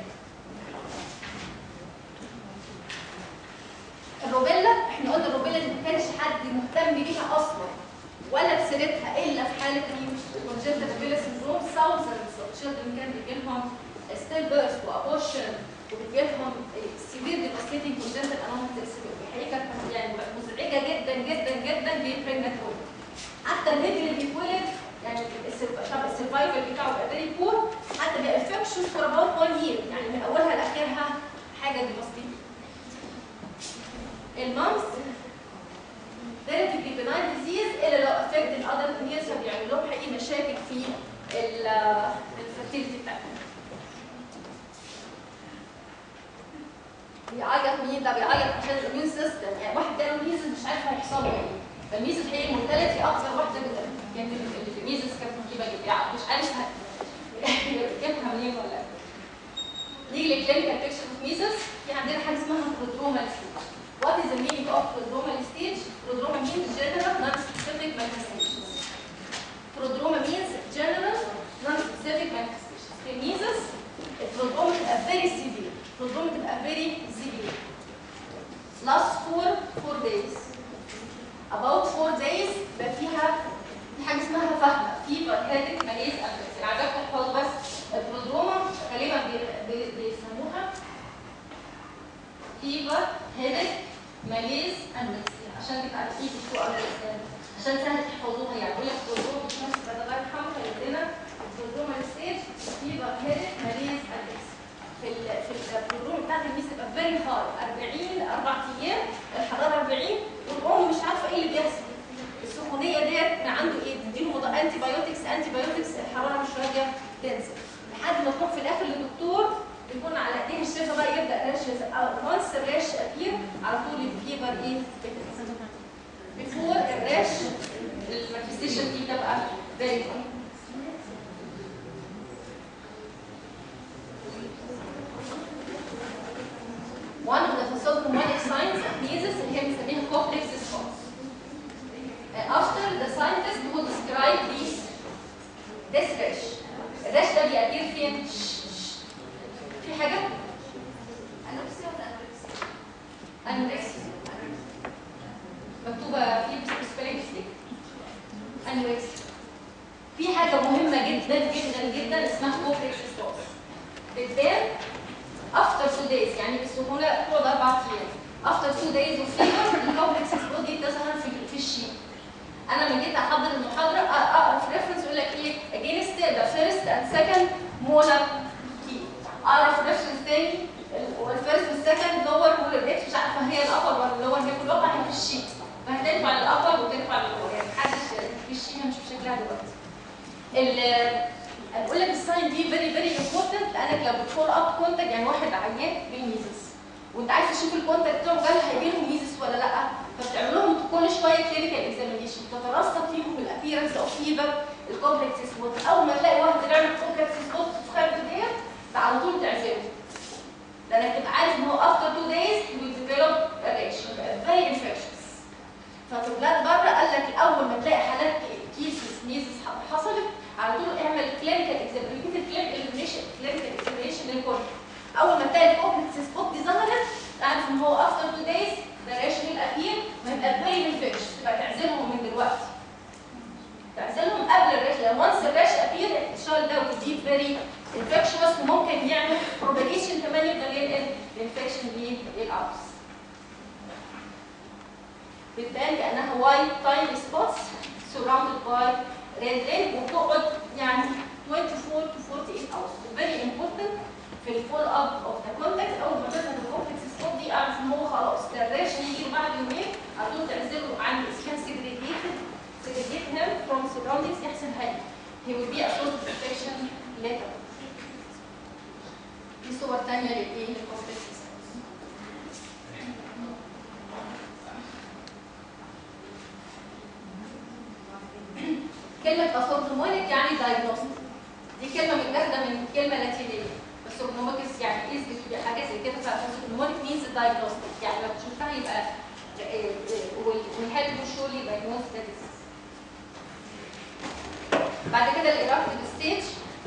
الروبيلا احنا قلنا الروبيلا دي ما كانش حد مهتم بيها اصلا ولا بسيرتها الا في حاله الكونجنتال روبيلا سندروم ثاوزندز اوف تشيلدرن كان بيجي لهم ستيل بيرث وابورشن وبيجي لهم سيفير ديفاستيتنج كونجنتال انوماليز الحقيقه كانت يعني مزعجه جدا جدا جدا للبريجننت حتى البيبي اللي بيتولد يعني السر- طب السرفايفل بتاعه بيبقى فيري بور حتى بيبقى انفكشن فور اباوت 1 يير يعني من اولها لاخرها حاجه ديفاستيتنج المامس relatively benign disease الا لو affected other years فبيعمل لهم حقيقي مشاكل في الفرتيلتي بتاعتهم. بيعيط مين ده بيعيط عشان الاميون سيستم يعني واحد جاله ميزز مش عارف هيحصل له ايه فالميزز هي المورتاليتي اكثر واحده من كانت الميزز كانت رهيبه جدا يعني مش عارف جابها منين ولا نيجي للكلينيكال بيكتشر اوف ميزز في عندنا حاجه اسمها برودرومال ستيج What is the meaning of prodromal stage? Prodroma means general non-specific manifestations. Prodroma means general non-specific manifestations. في الميزز البرودروما تبقى very severe. البرودروما تبقى very severe. Last four four days. About four days يبقى فيها في حاجه اسمها فهمه fever headache malaise absence. انا عايزاكم تحفظوا بس البرودروما غالبا بي- بي- بيسموها fever headache malaise anorexia عشان تبقى ايه تو understand عشان سهل تحفظوها يعني بقول لك برودروما في نفس بدل الله يرحمه كان لنا البرودروما ستيج fever headache malaise anorexia في ال في البرودروما بتاعت الميس تبقى فيري هاي 40 اربع ايام الحراره 40 والام مش عارفه ايه اللي بيحصل السخونيه ديت من عنده ايه تديله انتي بايوتكس انتي بايوتكس الحراره مش راضيه تنزل لحد ما تروح في الاخر للدكتور يكون على ايديه الشفا بقى يبدا راشز او وانس الراش ابير على طول الفيبر ايه بيفور الراش المانيفستيشن دي بتبقى فيري One of the physiognomonic signs of measles اللي هي بنسميها complex response. Uh, After the scientist who described this this rash. الراش ده بيأثير فين؟ في حاجة؟ انوركسيا ولا انوركسيا؟ انوركسيا مكتوبة في سبيلنج ستيك انوركسيا في حاجة مهمة جدا جدا جدا اسمها كوبلكس ستوس بتبان افتر تو دايز يعني بسهولة تقعد أربع أيام افتر تو دايز اوف فيبر الكوبلكس ستوس دي بتظهر في في الشيء انا لما جيت احضر المحاضره أ- اقرا في ريفرنس يقول لك ايه against the first and second molar key اقرا في ريفرنس تاني ال- والفيرست والسكند لور molar rate مش عارفه هي الابر ولا اللور هي كل واقع في الشيء فهتنفع للابر وتنفع للور يعني محدش في الشيء مش بشكلها دلوقتي ال بقول لك الساين دي فيري فيري امبورتنت لانك لو بتفول اب كونتاكت يعني واحد عيان بالميزس وانت عايز تشوف الكونتاكت بتاعه جال هيجي لهم ميزس ولا لا فبتعمل لهم كل شويه كلينيكال اكزامينيشن تترصد فيهم الابيرنس اوف فيبر الكومبلكس سبوت اول ما تلاقي واحد بيعمل كومبلكس سبوت في خلف ديت ده على طول تعزله لانك تبقى عارف ان هو افتر تو دايز وي ديفلوب ريليشن فيري انفكشنز ففي بلاد بره قال لك اول ما تلاقي حالات كيسز ميزس حصلت على طول اعمل كلينيكال اكزامينيشن كلينيكال اكزامينيشن كلينيكال اكزامينيشن للكل اول ما تلاقي الكومبلكس سبوت دي ظهرت تعرف ان هو افتر تو دايز ده ريشن الابير ويبقى فيري انفكشن تبقى تعزلهم من دلوقتي تعزلهم قبل الريش لو وانس الريش ابير الشغل ده ودي فيري انفكشوس وممكن يعمل بروباجيشن كمان يقدر ينقل الانفكشن للابس بتبان كانها وايت تايم سبوتس surrounded by red ring وبتقعد يعني 24 to 48 hours very important في الفول اب اوف ذا كونتاكت اول ما تظهر الكومبلكس سبوت دي اعرف ان هو خلاص ده الريش يجي بعد يومين على طول تعزله عن اسمها segregated segregate him from surroundings يحصل هاي he will be a source of infection later في صور تانية للايه للكومبلكس كلمة باثوجنومونيك يعني diagnostic دي كلمة متاخدة من كلمة لاتينية باثوجنومونيكس يعني ايه بتبقى حاجة زي كده فباثوجنومونيك means diagnostic يعني لو شفتها يبقى will help you surely diagnose the disease بعد كده الايرابتيف ستيج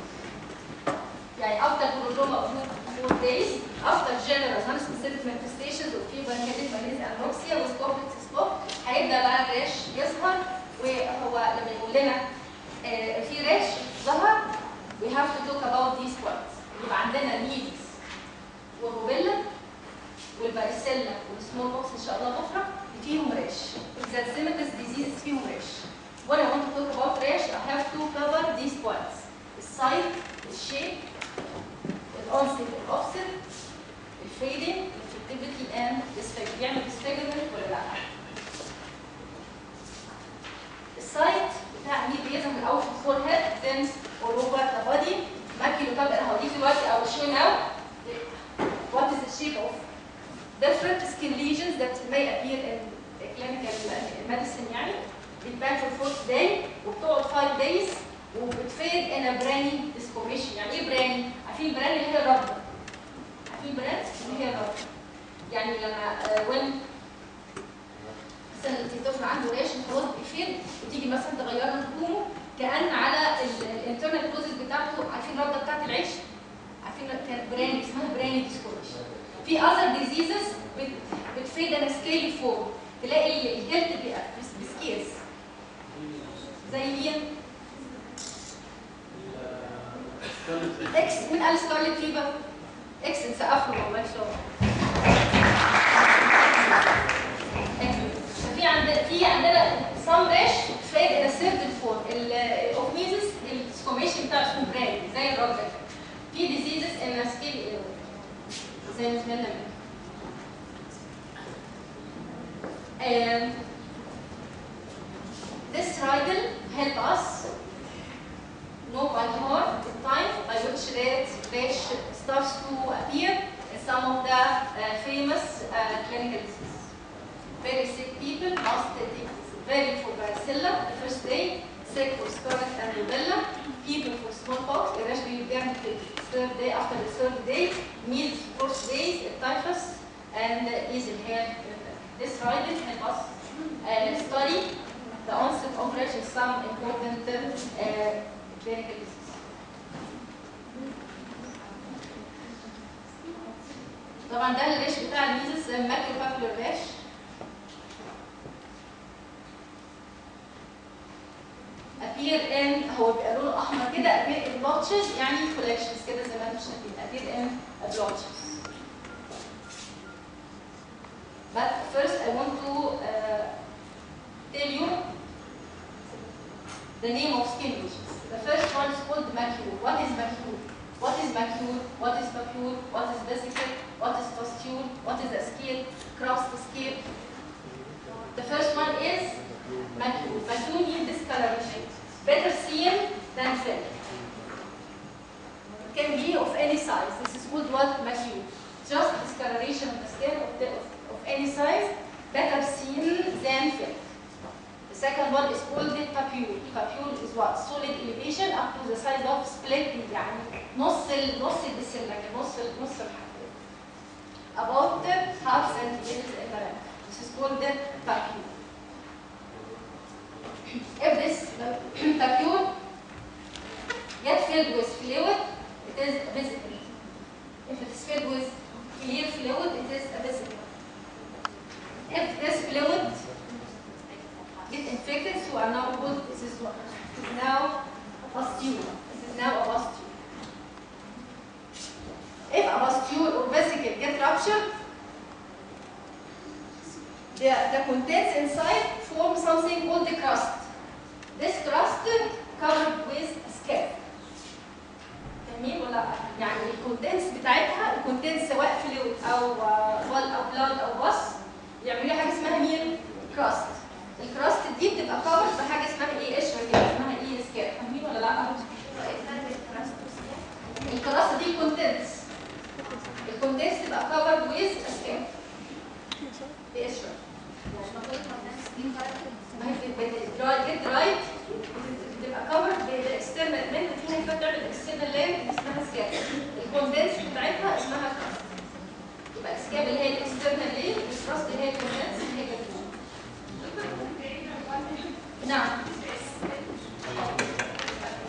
يعني after chromosomal of 4 days after general non-specific manifestations of fever, headache, malaise, anorexia with complex spot هيبدا بقى الريش يظهر وهو لما يقول لنا آه، في ريش ظهر we have to talk about these points يبقى عندنا الميلز والروبيلا والباريسيلا والسمول بوكس ان شاء الله بكره فيهم ريش الزلزمتس ديزيز فيهم ريش when I want to talk about rash I have to cover these points السايز الشيب الأونست الأوفست الفيدنج الفيكتيفيتي اند disfigurement بيعمل disfigurement ولا لا السايت بتاع مين بيظهر الاول في الفور هيد then all over the body ماكيلو كابر هوريك دلوقتي I will show you now what is the shape of different skin lesions that may appear in clinical medicine يعني بتبان في الفورث داي وبتقعد 5 days وبتفيد in a brani discoloration يعني ايه براني؟ عارفين براني اللي هي الربة عارفين براني اللي هي الربة يعني لما uh, when مثلا الطفل عنده ريش خلاص بيفيد وتيجي مثلا تغير له هدومه كان على الانترنال كوزز بتاعته عارفين الرده بتاعت العيش عارفين كانت براني اسمها براني ديسكوليشن في اذر ديزيزز بتفيد انا سكيل فور تلاقي الجلد بيبقى بس- بسكيلز زي مين؟ اكس مين قال سكارلت فيبر؟ اكس نسقف له والله شو في عندنا في عندنا سام ريش فايد الى سيرفد فورم الاوفميزس السكوميشن بتاع اسمه براين زي الراجل في ديزيزز ان سكيل زي ما سمعنا منه And this triangle help us know by heart the time by which red rash starts to appear in some of the uh, famous uh, clinical diseases. Very sick people must take very for varicella the first day, sick for scarlet and rubella, people for smallpox, the rash will be the third day after the third day, meals fourth days, typhus, and uh, easy hair. This riding help us uh, study the onset of rash in some important uh, clinical diseases. طبعا ده الريش بتاع الميزس ماكرو بابلر ريش appear in هو بيبقى لونه احمر كده appear in blotches يعني collections كده زي ما انتم شايفين appear in blotches but first I want to uh, tell you the name of skin lesions the first one is called macule what is macule what is macule what is papule what is vesicle what is pustule what is the scale crust scale the first one is macule macule means discoloration better seen than felt it can be of any size this is called what macule just discoloration of the skin of, the, of, of any size better seen than felt the second one is called the papule. Papule is what? Solid elevation up to the size of split يعني نص ال نص البسلة يعني نص ال نص الحبة. About half centimeters in the length. This is called the papule. If this papule get filled with fluid, it is a vesicle. If it is filled with clear fluid, it is a vesicle. If this fluid get infected, so are now called, this is what? This is now a pustule. This is now a pustule. If a pustule or vesicle get ruptured, the, the contents inside form something called the crust. This crust covered with scab. فاهمين ولا لأ؟ يعني الكونتنتس بتاعتها الكونتنتس سواء فلويد او بال او بلاد او بص يعملوا لها حاجه اسمها مين؟ كراست. الكراست دي بتبقى كفر بحاجه اسمها ايه قشره كده اسمها ايه سكاب فاهمين ولا لا؟ الكراست دي كونتنتس الكونتنتس تبقى كفر ويز سكاب بقشره ما هي دراي جيت درايد بتبقى كفر بالاكسترنال لاند فيها ينفع تعمل اكسترنال لاند اسمها سكاب الكوندنس بتاعتها اسمها كراست يبقى السكاب اللي هي الاكسترنال لاند والكراست اللي هي الكوندنس اللي هي كده نعم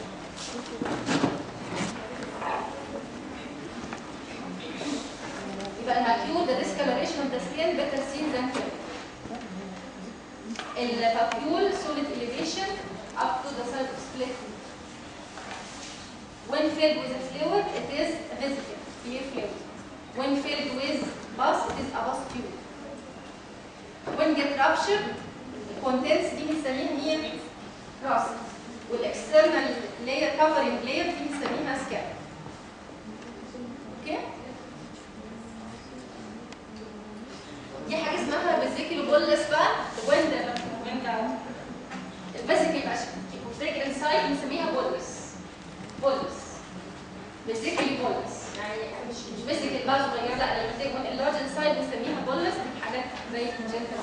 filled with a fluid, it is a vesicle, clear fluid. When filled with pus, it is a pus tube. When get ruptured, contents دي بنسميها مين؟ راسل. والاكسترنال layer covering layer دي بنسميها سكاب. اوكي؟ دي حاجه اسمها فيزيكال بولس بقى وين ده وين ده الفيزيكال يبقى فيزيكال انسايد بنسميها بولس بولس فيزيكال بولس يعني مش مش فيزيكال بقى صغيره لا الفيزيكال اللارج انسايد بنسميها بولس حاجات زي الكونجنتال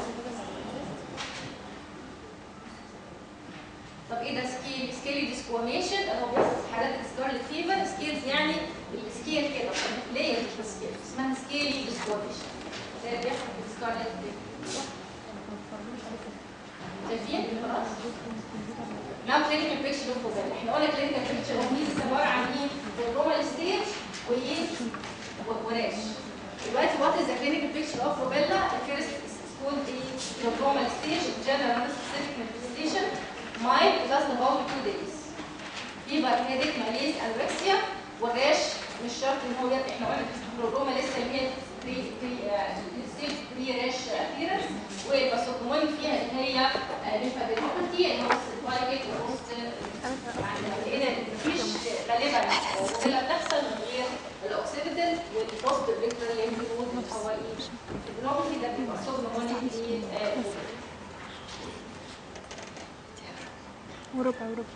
طب ايه ده سكيل سكيلي ديسكواميشن اهو بص حالات السكارلت فيفر سكيلز يعني السكيل كده ليه سكيل اسمها سكيلي ديسكواميشن ده اللي بيحصل في السكارلت فيفر شايفين خلاص نعم كلينيكال بيكتشر اوف روبيلا احنا قلنا كلينيكال بيكتشر اوف ميزز عباره عن ايه الرومال ستيج وايه وراش دلوقتي وات از ذا كلينيكال بيكتشر اوف روبيلا الفيرست كولد ايه الرومال ستيج جنرال سبيسيفيك مانيفستيشن mild lasts about two days fever headache malaise anorexia والراش مش شرط ان هو يبقى احنا قلنا البروجرام لسه اللي هي بري بري ستيج بري راش ابيرنس والباسوكومون فيها اللي هي ليمفادينوباثي اللي هو السيتوايكيت والبوست لقينا مفيش غالبا ولا بتحصل من غير الاوكسيدنت والبوست فيكتور ليمفينود اللي هو ايه الباسوكومون ده بيبقى سوبرمونيك وربع وربع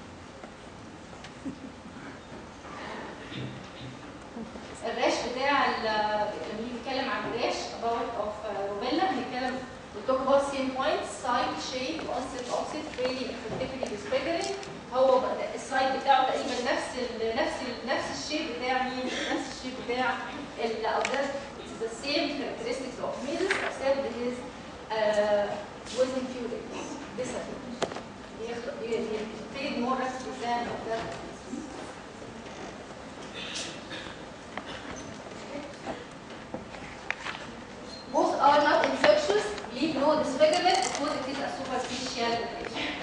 الراش بتاع ال- لما نيجي نتكلم عن الراش about of روبيلا بنتكلم we talk about same points site shape onset offset failing effectively disfiguring هو بقى- السايد بتاعه تقريبا نفس ال نفس ال نفس الشيب بتاع مين نفس الشيب بتاع ال او ده it's the same characteristics of measles except his uh, wasn't few days disappear fade more rapidly than of that Both are not infectious, leave no disfigurement because it is a superficial lesion.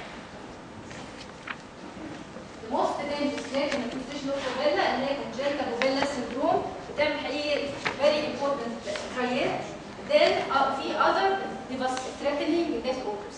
The most dangerous lesion in position of rubella اللي هي congenital rubella syndrome بتعمل حقيقي very important triad. Then uh, في other threatening disorders.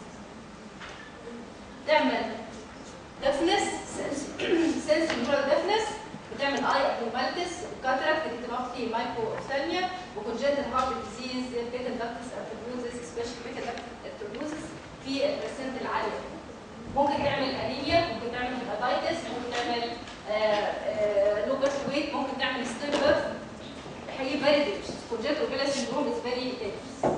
تعمل deafness, sense neural deafness بتعمل eye abnormalities cataract retinopathy microphthalmia وcongenital heart disease beta ductus arteriosus especially beta ductus arteriosus في البرسنت العالية ممكن تعمل انيميا ممكن تعمل هيباتيتس ممكن تعمل لوبس ويت ممكن تعمل ستيبر هي very dangerous congenital rubella syndrome is very dangerous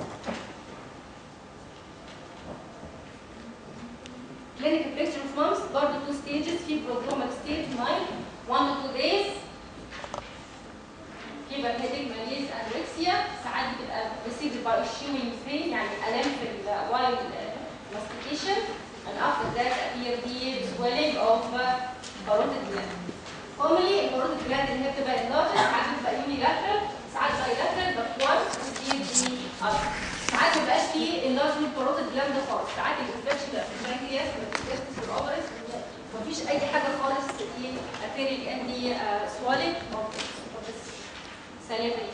clinical picture of mumps برضه two stages في prodromal stage mild one to two days fever headache malaise anorexia ساعات بتبقى preceded by chewing pain يعني الام في ال while mastication and after that appear the swelling of uh, carotid gland commonly الكاروتيد gland اللي هي بتبقى enlarged ساعات بتبقى unilateral ساعات bilateral but one precede the other ساعات ما بيبقاش فيه enlargement carotid gland ده خالص ساعات الانفكشن بيبقى في البنكرياس بيبقى في الاوفرز مفيش اي حاجه خالص دي appearing in the uh, swelling of of this salivary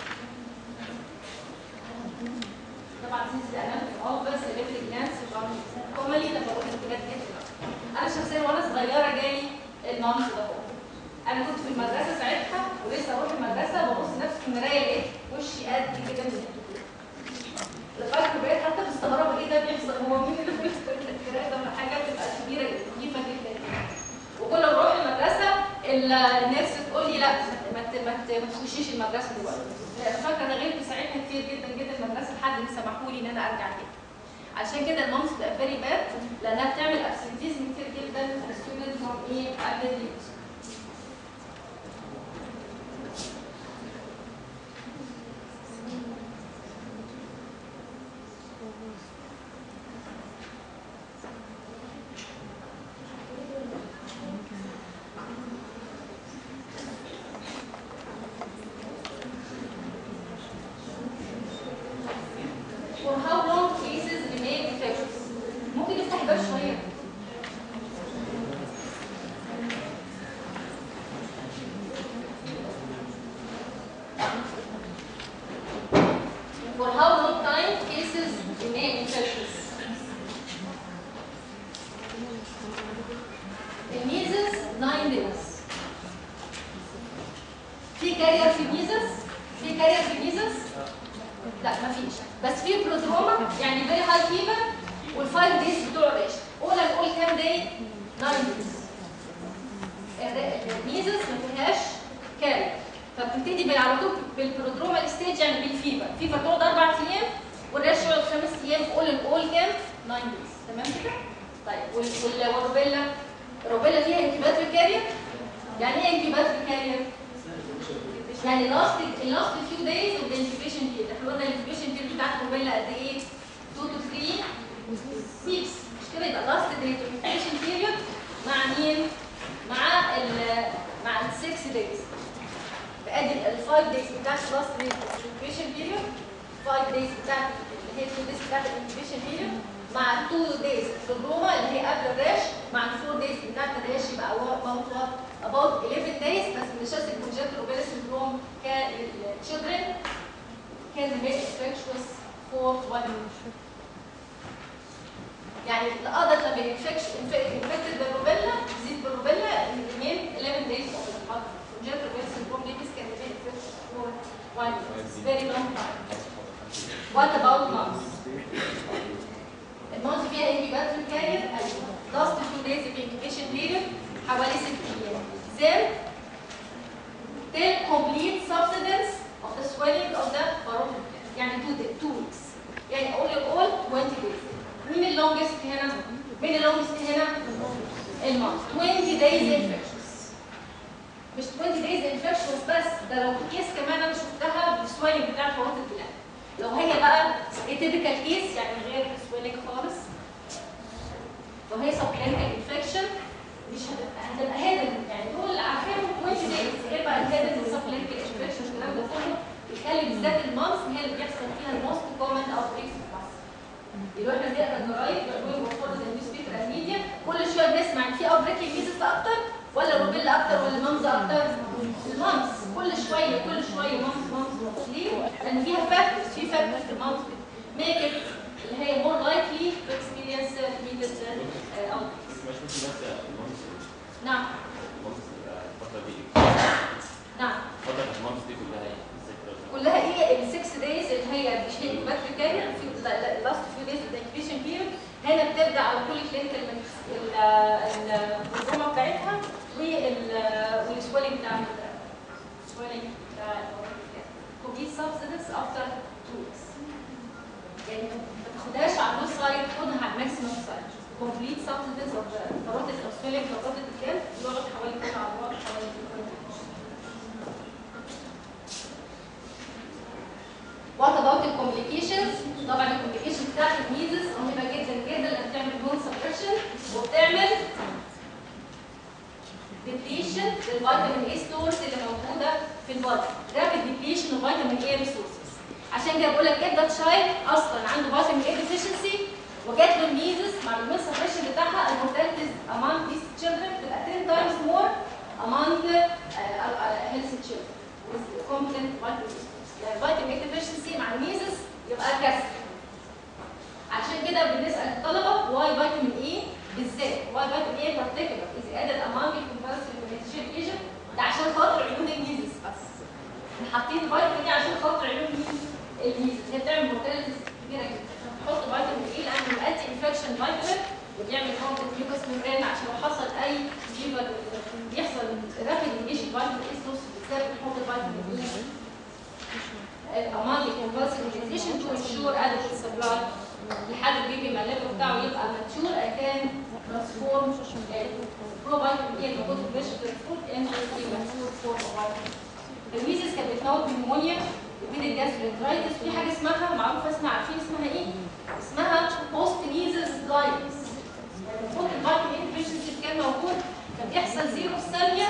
طبعا سينس الانام في الاوفرز salivary glands commonly لما بروح الامتحانات جدا انا شخصيا وانا صغيره جالي المامز ده هو انا كنت في المدرسه ساعتها ولسه اروح المدرسه ببص نفسي في المرايه لقيت وشي قد كده من الدكتور لغايه بقيت حتى مستغربه ايه ده بيحصل هو مين اللي بيحصل الكلام ده حاجه بتبقى كبيره كيفه جدا وكل ما اروح المدرسه الناس تقول لي لا ما ت- ما ت- ما تخشيش المدرسه دلوقتي لا، انا فاكره انا غيرت ساعتها كتير جدا جدا المدرسه لحد ما سمحوا لي ان انا ارجع تاني عشان كده المامس بتبقى فيري باد لانها بتعمل ابسنتيزم كتير جدا للستودنت فروم ايه قبل اليوز For how long cases remain infectious? ممكن نفتح باب شوية الميزز 9 days في كارير في ميزز في كارير في ميزز لا مفيش بس في برودروما يعني فيري هاي فيفر والفايف دايز بتوع الريش اول اول كام داي 9 دايز الميزز ما فيهاش كارير فبتبتدي بال- على طول بالبرودروما ستيج يعني بالفيفر فيفر تقعد اربع ايام والريش يقعد خمس ايام اول اول كام 9 دايز تمام كده؟ طيب وال- وال- والروبيلا الروبيلا فيها انكيباتوري كارير يعني ايه انكيباتوري كارير؟ يعني لاست لاست فيو دايز اوف ذا انكيبيشن بيريد احنا قلنا الانكيبيشن بيريد بتاعت الروبيلا قد ايه 2 تو 3 ويكس مش كده يبقى لاست دايز اوف انكيبيشن بيريد مع مين مع ال مع ال 6 دايز بادي ال 5 دايز بتاعت لاست دايز اوف انكيبيشن بيريد 5 دايز بتاعت اللي هي 2 دايز بتاعت الانكيبيشن بيريد مع 2 دايز في الروما اللي هي قبل الريش مع ال 4 دايز بتاعت الريش يبقى about what about 11 days بس من شخص الكونجنتال روبيلا syndrome كان children can remain infectious for one year. يعني اقدر لما infected بالروبيلا تزيد بالروبيلا remain 11 days of the heart. Congenital robelia syndrome babies can remain infectious for one year. It's very long time. What about moms? المونز فيها انكيباتوري كارير ايوه لاست فيو دايز اوف انكيبيشن بيريد حوالي 6 ايام then till complete subsidence of the swelling of the parotid gland. يعني 2 2 weeks يعني all in all 20 days مين اللونجست هنا؟ مين اللونجست هنا؟ المونز 20 days infectious مش 20 days infectious بس ده لو كيس كمان انا شفتها بالسويلنج بتاع البارotid gland لو هي بقى atypical كيس يعني غير سويلنج خالص لو هي subclinical infection مش هتبقى هتبقى هيدن يعني دول عارفينهم 20 days غير بقى الهيدن والسبكلينيكال انفكشن والكلام ده كله بيخلي بالذات المامس هي اللي بيحصل فيها الموست كومن اوت بريكس في مصر. دلوقتي احنا بنقرا الجرايد بنقول بوفور ذا نيوز بيبر اند ميديا كل شويه بنسمع ان في اوت بريك ميزس اكتر ولا روبيلا اكتر ولا مامز اكتر؟ المامز كل شويه كل شويه مامز مامز مامز ليه؟ لان فيها فاكتورز في فاكتورز في المامز ميك ات اللي هي more likely to experience measles uh, outbreaks. مش ممكن بس المامس نعم المامس الفترة دي نعم فترة المامس دي كلها ايه؟ ذكرى كلها ايه ال 6 دايز اللي هي مش هي الباتري كارير في لاست فيو دايز اوف انكيبيشن بيريود هنا بتبدا على كل كلينيكال البروجرامه بتاعتها والسويلنج بتاع السويلنج بتاع كومبليت سبسيدنس افتر 2 ويكس يعني ما تاخدهاش على النص سايد خدها على الماكسيمم سايد كومبليت سبسيدنس اوف كاروتيد او سويلنج كاروتيد الكلام يقعد حوالي كده على بعض حوالي وات اباوت الكومبليكيشنز طبعا الكومبليكيشن بتاعت الميزز مهمه جدا جدا لانها بتعمل بون سبريشن وبتعمل ديبليشن للفيتامين اي ستورز اللي موجوده في البادي رابid ديبليشن للفيتامين اي ريسورسز عشان كده بقول لك ابدا تشايلد اصلا عنده فيتامين اي ديفيشنسي وجات له الميزز مع البون سبريشن بتاعها المورتاليتيز among these children بتبقى 10 times more among uh, uh, healthy children with competent vitamin A يعني فيتامين اي ديفيشنسي مع الميزز يبقى كسر عشان كده بنسال الطلبه واي فيتامين اي بالذات واي فيتامين اي بارتيكولار از ادد امونج الكومبارسيف ايجنت ايجنت ده عشان خاطر عيون الميزز بس احنا حاطين فيتامين اي عشان خاطر عيون مين؟ الميزز هي بتعمل مورتاليتي كبيره جدا نحط فيتامين اي لانه الانتي انفكشن فيتامين وبيعمل كومبلت ميوكس ميمبرين عشان لو حصل اي فيفر بيحصل رابيد انجيشن فيتامين اي سورس بالذات بنحط فيتامين اي among the compulsive utilization to ensure adequate supply لحد البيبي ما الليفل بتاعه يبقى mature and can transform provitamin A الموجود في الفيجيتال فود into a mature form of vitamin الميزيس كانت بتموت بنمونيا بين الجاسترينترايتس في حاجه اسمها معروفه اسمها عارفين اسمها ايه؟ اسمها بوست ميزيس لايتس يعني المفروض الفيتامين اي ديفيشنسي كان موجود كان بيحصل زيرو في ثانيه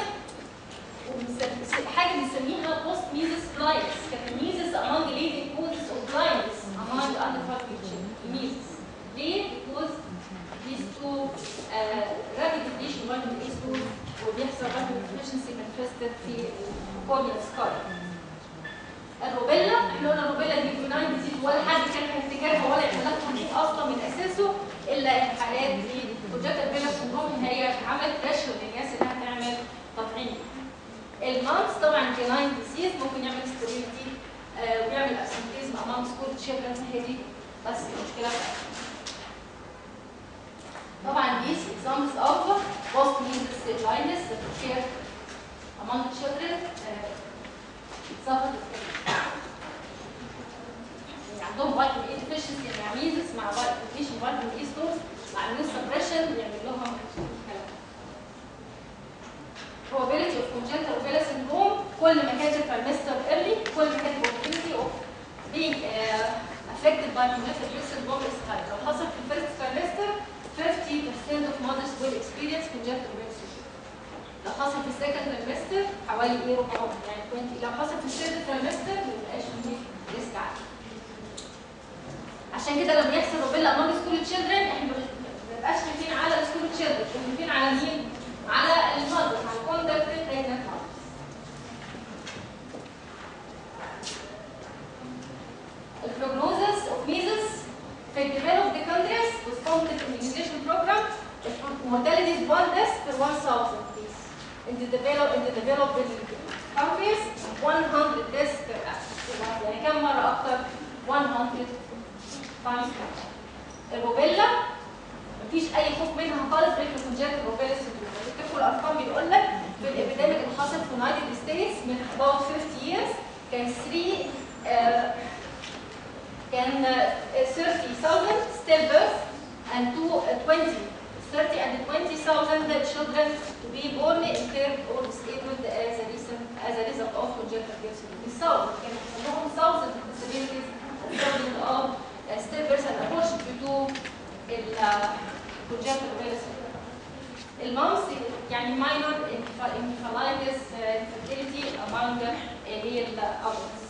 حاجه بنسميها بوست ميزيس لايتس كانت الميزيس among the leading causes of blindness among the underdeveloped children الميزيس ليه؟ because these two uh, rapid depletion vitamin A stores وبيحصل vitamin deficiency manifested في corneal scar الروبيلا احنا قلنا الروبيلا دي بناين ديزيز ولا حد كان هيفتكرها ولا يعمل لها تنظيف اصلا من اساسه الا الحالات دي كونجكتيف فيلا حاصل في السكند تريمستر حوالي ايه ربع يعني 20 لو حصل في الثيرد تريمستر ما يبقاش فيه ريسك عالي عشان كده لما يحصل روبيلا امونج سكول تشيلدرن احنا ما بنبقاش خايفين على السكول تشيلدرن خايفين على مين؟ على المادر على الكوندكت بريجننت البروجنوزس اوف ميزلز في الديفلوبد countries with complex immunization program the mortality is one death per 1000 please. In the develop in the developing countries 100 deaths per hour يعني كم مرة أكتر 100 times الروبيلا مفيش أي خوف منها خالص غير في كونجنتال روبيلا سيندروم بتكتبوا الأرقام بيقول لك في الإبيديميك اللي حصل في United States من about 50 years كان 3 آه، كان uh, 30,000 stillbirths and two, uh, 20, 30 and 20,000 children to be born impaired or disabled as a, recent, as a result of congenital birth syndrome. thousand كان عندهم thousand disabilities result of uh, stillbirths and abortion due to ال uh, congenital birth syndrome. المامس يعني minor encephalitis uh, infertility among uh, اللي هي الأبوز.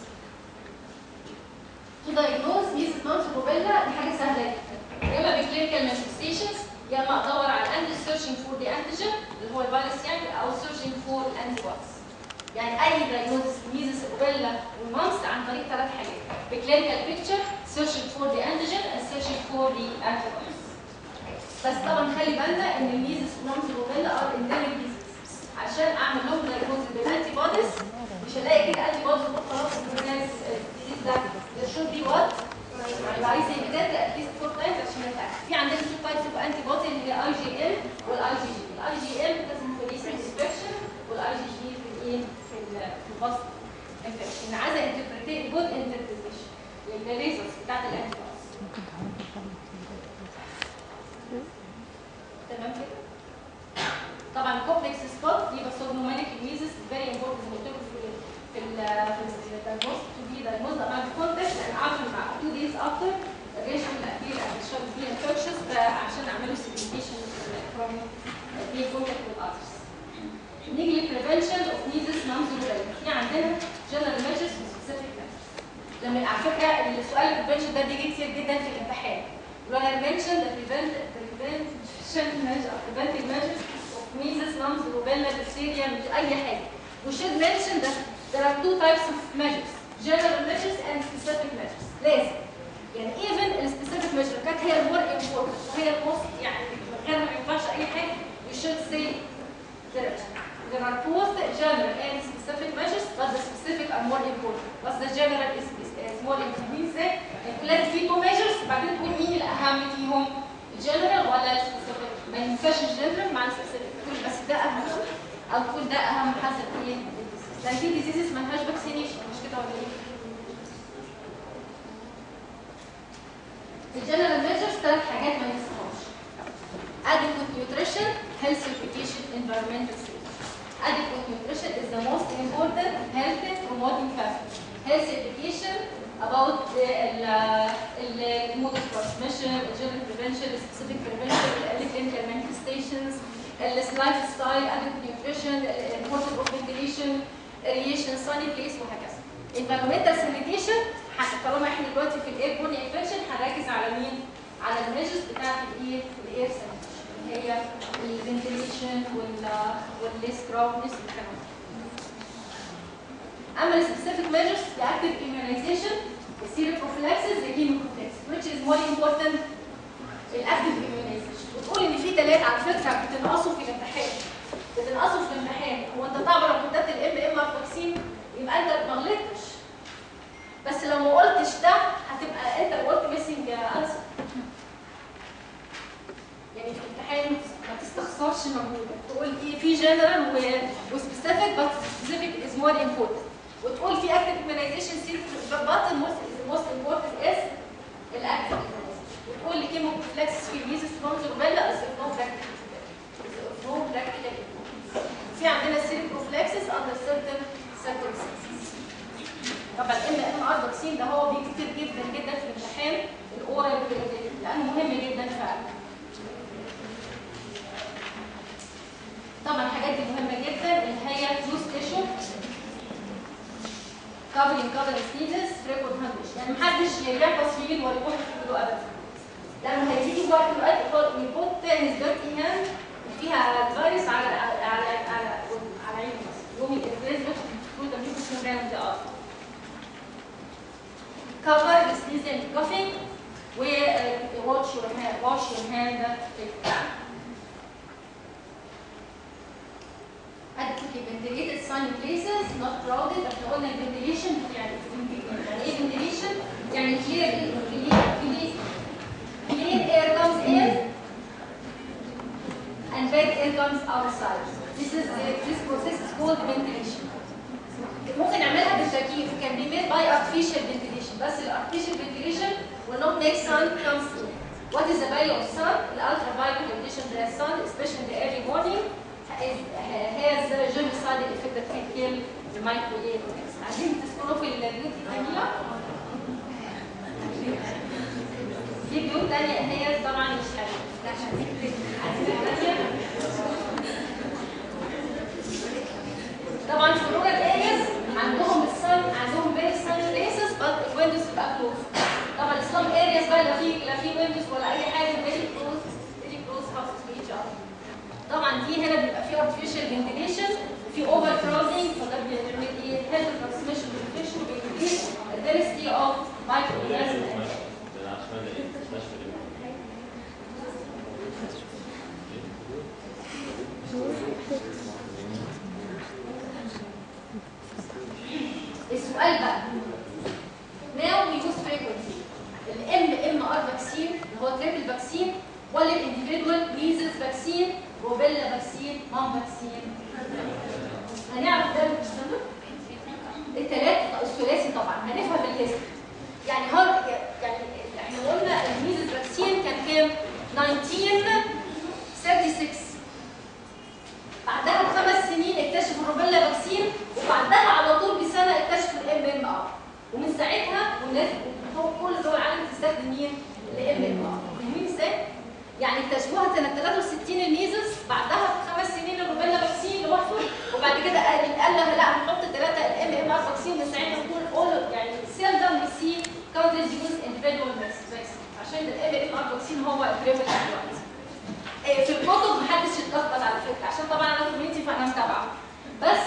to diagnose measles mumps rubella دي حاجه سهله جدا يا اما بكلينيكال مانيفستيشنز يا اما ادور على انتي سيرشنج فور ذا انتيجين اللي هو الفيروس يعني او سيرشنج فور الانتي بوديز يعني اي دايجنوزس ميزلز rubella والمامس عن طريق ثلاث حاجات بكلينيكال بيكتشر سيرشنج فور ذا انتيجين and searching for the antibodies بس طبعا خلي بالنا ان الميزلز والمامس rubella ار endemic diseases عشان اعمل لهم دايجنوزس بالانتي بوديز مش هلاقي كده انتي بوديز خلاص الناس الديزيز ده there should be what يبقى عايز يتكتب at least four times عشان نتأكد في عندنا two types of antibody اللي هي اي جي ام والاي جي جي الاي جي ام لازم في ريسنت انفكشن والاي جي جي في الايه في ال- في الباست انفكشن عايزه انتربريتيشن جود انتربريتيشن للريزلتس بتاعت الانتي تمام كده طبعا كومبلكس سبوت دي بس نومينيك ميزز فيري امبورتنت زي ما قلت لكم في في ال في الدايجنوز تو بي دايجنوز امام كونتكست اند افتر مع 2 days افتر الريشن الاخير عشان شاب بي انفكشنز عشان اعمل له سيجنيفيكيشن فروم بي كونتاكت وذ اذرز نيجي للبريفنشن اوف ميزز مامز في عندنا جنرال ميجرز وسبيسيفيك لما على فكره السؤال البريفنشن ده بيجي كتير جدا في الامتحان when I mentioned the prevent prevention measure preventive measures of measles, mumps, rubella, diphtheria مش اي حاجه we should mention that there are two types of measures general measures and specific measures لازم يعني even ال specific measure كانت هي المور important وهي الموست يعني من غيرها ما ينفعش اي حاجه we should say there, there are both general and specific measures but the specific are more important but the general is, is, is more important ازاي؟ يعني لازم في two measures بعدين تقول مين الاهم فيهم الجنرال ولا السبيسيفيك ما ينفعش الجنرال مع السبيسيفيك تقول بس ده اهم او تقول ده اهم حسب ايه لان في ديزيزز ما لهاش فاكسينيشن مش كده ولا ايه؟ الجنرال ميجرز ثلاث حاجات ما ينفعوش adequate nutrition health education environmental safety adequate nutrition is the most important health promoting factor health education about the ال- ال- mode of transmission, general prevention, specific prevention, the clinical manifestations, the lifestyle, adequate nutrition, the importance of ventilation, aeration, sunny place وهكذا. environmental sanitation ح- طالما احنا دلوقتي في الاير بون انفكشن هنركز على مين؟ على الميجرز بتاعت الايه؟ الاير سانيتيشن اللي هي الفنتليشن والسكرابنس والكلام ده. اما السبيسيفيك ميجرز the active immunization the seroprophylaxis the chemoprophylaxis which is more important الاكتيف immunization وتقول ان في ثلاثه على فكره بتنقصوا في الامتحان بتنقصوا في الامتحان هو انت طبعا لو كتبت الام ام فاكسين يبقى انت ما غلطتش بس لو ما قلتش ده هتبقى انت قلت ميسنج انسر يعني في الامتحان ما تستخسرش مجهودك تقول ايه في جنرال وسبيسيفيك بس سبيسيفيك از مور امبورتنت وتقول في اكتيف immunization سيريس بس الموست امبورتنت از الاكتيف وتقول لي كيمو بروفلاكسس في ميزس مونز روبيلا از نو براكتيكال نو براكتيكال في عندنا سيريس بروفلاكسس اندر سيرتن circumstances طبعا الام ام ار فاكسين ده هو بيجي كتير جدا جدا في الامتحان الاورال لانه مهم جدا فعلا طبعا الحاجات دي مهمه جدا covering cover sneezes frequent handles يعني محدش يحفظ فيه ويروح يقوله ابدا لما هيجي وقت الوقت يحط يحط نسبة ايهام فيها فيروس على على على على, على عينه بس يوم نسبة تكون تمشي في السنغال ده اصلا cover the sneezing coughing و uh, wash your hand wash your hand frequently adequately ventilated sunny places not crowded احنا قلنا ventilation يعني يعني ايه ventilation؟ يعني clear clear clean air comes in and bad air comes outside. This is this process is called ventilation. ممكن نعملها بالتكييف can be made by artificial ventilation بس ال artificial ventilation will not make sun come through. What is the value of sun? The ultraviolet radiation of the sun, especially in the early morning, is, has a germicidal effect that can kill the microwave organisms. عايزين تذكروا في البيوت الجميلة؟ في بيوت تانية هي طبعا مش يعني طبعا في الرورال areas عندهم الصن عندهم very sunny places but الويندوز بتبقى closed طبعا السلام areas بقى لا في لا في ويندوز ولا اي حاجه very close very close houses to each other طبعا دي هنا بيبقى في artificial ventilation في over crowding فده بيعمل ايه health transmission infection بيincrease the density of microorganisms ده عشان ده ايه مستشفى السؤال بقى now we use frequency الام ام ار فاكسين اللي هو تريبل فاكسين ولا الانديفيدوال ميزلز فاكسين روبيلا فاكسين مام فاكسين هنعرف ده بالمستمر الثلاث الثلاثي طبعا هنفهم الهيستوري يعني هو يعني احنا قلنا الميزلز فاكسين كان كام 1936 بعدها بخمس سنين اكتشفوا الروبيلا فاكسين وبعدها على طول بسنه اكتشفوا الام ام ار ومن ساعتها والناس كل دول العالم بتستخدم مين؟ الام ام ار فاهمين ازاي؟ يعني اكتشفوها سنه 63 الميزلز بعدها بخمس سنين الروبيلا فاكسين لوحده وبعد كده قال قال لها لا هنحط الثلاثه الام ام ار فاكسين من ساعتها نقول اول يعني سيلدم وي سي كاونترز يوز individual vaccine عشان الام ام ار فاكسين هو البريفلنت دلوقتي إيه، في الكتب محدش يتلخبط على فكره عشان طبعا انا كوميونتي فانا متابعه بس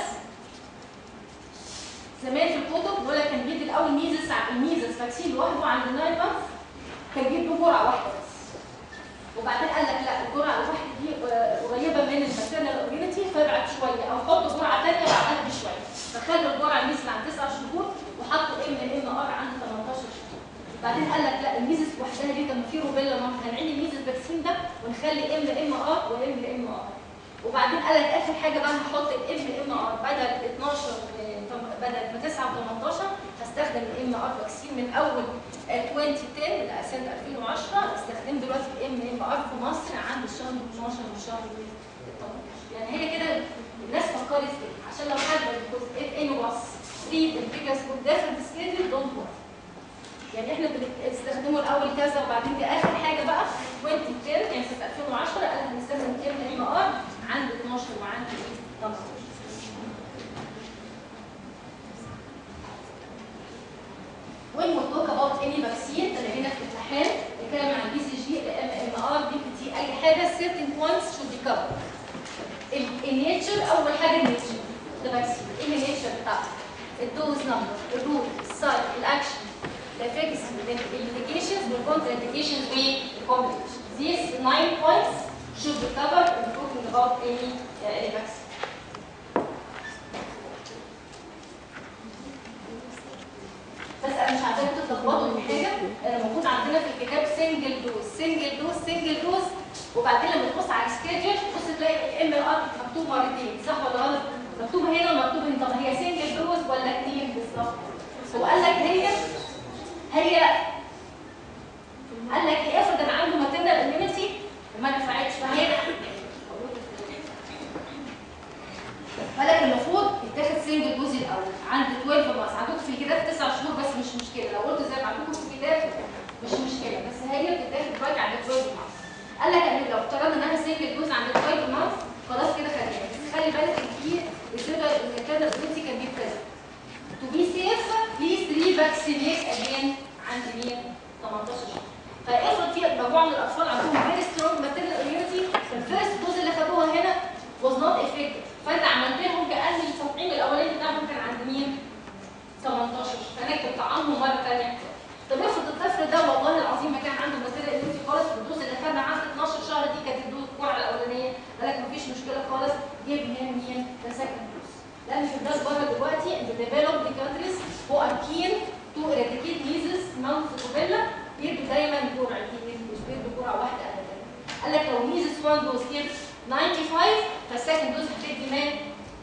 زمان في الكتب ولا كان بيدي الاول ميزز الميزز فاكسين لوحده عند الناين مانث كان بيدي جرعه واحده بس وبعدين قال لك لا الجرعه الواحده دي آه، قريبه من الماتيرنال اورينتي فابعد شويه او حط جرعه ثانيه بعدها بشويه فخلوا الجرعه الميزز عند 9 شهور وحطوا ام ام ار عند 18 شهور بعدين قال لك لا الميزز لوحدها دي كان في روبيلا ما هنعيد الميزز فاكسين ده ونخلي ام ام ار وام ام ار وبعدين قال لك اخر حاجه بقى هحط الام ام ار بدل 12 آه، طم- بدل ما 9 و18 هستخدم الام ار فاكسين من اول آه، 2010 من سنه 2010 استخدم دلوقتي الام ام ار في مصر عند الشهر 12 والشهر 18 يعني هي كده الناس فكرت كده عشان لو حد because if any was treat the biggest with different schedule don't worry يعني احنا بنستخدمه الاول كذا وبعدين دي اخر حاجه بقى 2010 يعني سنه 2010 قال هنستخدم ام ام ار عند 12 وعند 18 When we talk about any vaccine انا هنا في الامتحان بتكلم عن بي سي جي ام ام ار بي بي تي اي حاجه certain points should be covered. النيتشر اول حاجه النيتشر ده vaccine ايه النيتشر بتاعته؟ الدوز نمبر الروت السايت الاكشن الافكتس الانديكيشنز والكونتر انديكيشنز والكومبليكيشنز These nine points should be covered when talking about any uh, any vaccine. بس انا مش عايزاكم تتلخبطوا في حاجه انا موجود عندنا في الكتاب سنجل دوز سنجل دوز سنجل دوز وبعدين لما تبص على السكيدجول تبص تلاقي الام ار مكتوب مرتين صح ولا غلط؟ مكتوب هنا ومكتوب هنا طب هي سنجل دوز ولا اثنين بالظبط؟ هو قال لك هي هي قال لك افرض انا عنده ماتيرنال اميونيتي وما نفعتش فهي فلك المفروض يتاخد سنجل دوز الاول عند 12 ماس عندكم في الكتاب 9 شهور بس مش مشكله لو قلت زي ما عندكم في الكتاب مش مشكله بس هي بتتاخد دلوقتي عند 12 ماس قال لك ان لو افترضنا انها سنجل دوز عند 12 ماس خلاص كده خليها بس خلي بالك ان في الزيادة الماتيرنال اميونيتي كان بيبتدي تو بي سيف نوت افكتيف فانت عملت لهم كان التطعيم الاولاني بتاعهم كان عند مين 18 فانك بتطعمهم مره ثانيه طب افرض الطفل ده والله العظيم ما كان عنده ماتيريال اميونيتي خالص الدوز اللي خدنا عنده 12 شهر دي كانت الدوز الجرعه الاولانيه قال لك مفيش مشكله خالص جيب هنا مين ده سكند دوز لان في الناس بره دلوقتي in the developed countries who are keen to eradicate measles mumps rubella بيدوا دايما جرعتين مش بيدوا جرعه واحده ابدا قال لك لو ميزز 1 دوز كده 95 فالسكند دوز هتدي مان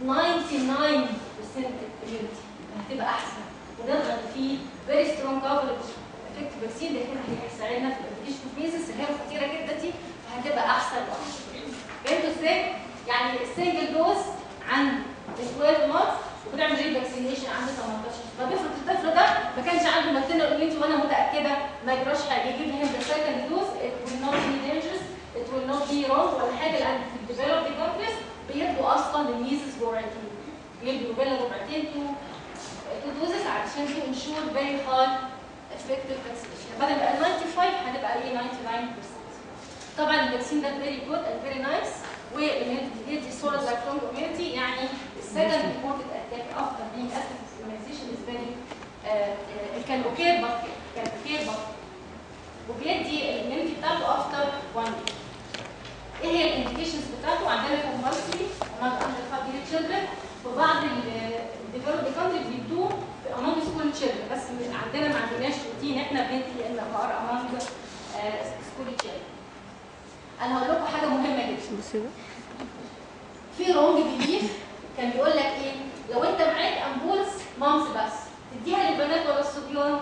99% immunity هتبقى احسن ونضغط فيه فيري سترونج كفرج افكت فاكسين ده كده هيساعدنا في الابليكيشن اوف ميزز اللي هي خطيره جدا دي فهتبقى احسن واحسن فهمتوا ازاي؟ يعني السنجل دوز عند 12 مانث وبنعمل ري فاكسينيشن عند 18 طب افرض الطفل ده ما كانش عنده ماتيرنال اميونيتي وانا متاكده ما يجراش حاجه يجيب هنا ذا سكند دوز it will not be dangerous it will not be wrong ولا حاجه لان في الديفلوبد كونتريز بيدوا اصلا الميزز جرعتين بيدوا روبيلا جرعتين تو تو دوزز عشان تو انشور فيري هاي افكتيف فاكسينيشن بدل ما 95 هتبقى ايه 99% طبعا الفاكسين ده فيري جود اند فيري نايس والاميونيتي سوليد لايك لونج اميونيتي يعني السكند ريبورتد اتاك افتر being active immunization is very uh, it can occur but can occur but وبيدي الاميونيتي بتاعته افتر 1 week ايه هي الانديكيشنز بتاعته عندنا كومبالسري among under 5 year children وبعض الديفلوبد كونتري بيدوه في among school children بس عندنا ما عندناش روتين احنا بندي ان ار among school children انا هقول لكم حاجه مهمه جدا في رونج بيليف كان بيقول لك ايه لو انت معاك امبولس مامس بس تديها للبنات ولا الصبيان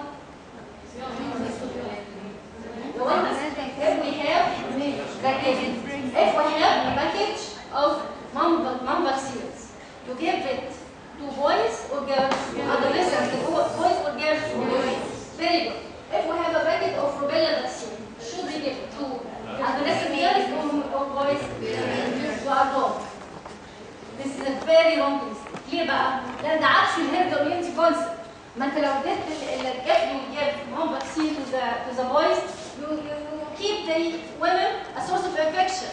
لو انت if we have package if we have a package of mom mom vaccines you give it to boys or girls adolescents boys or girls very good if we have a packet of rubella vaccine should we give it to adolescent girls or, or boys to adult This is a very wrong mistake. ليه بقى؟ لان ده عكس الهيرد اميونتي كونسبت. ما انت لو اديت if you give one vaccine to the to the boys, you, you, you keep the women a source of infection.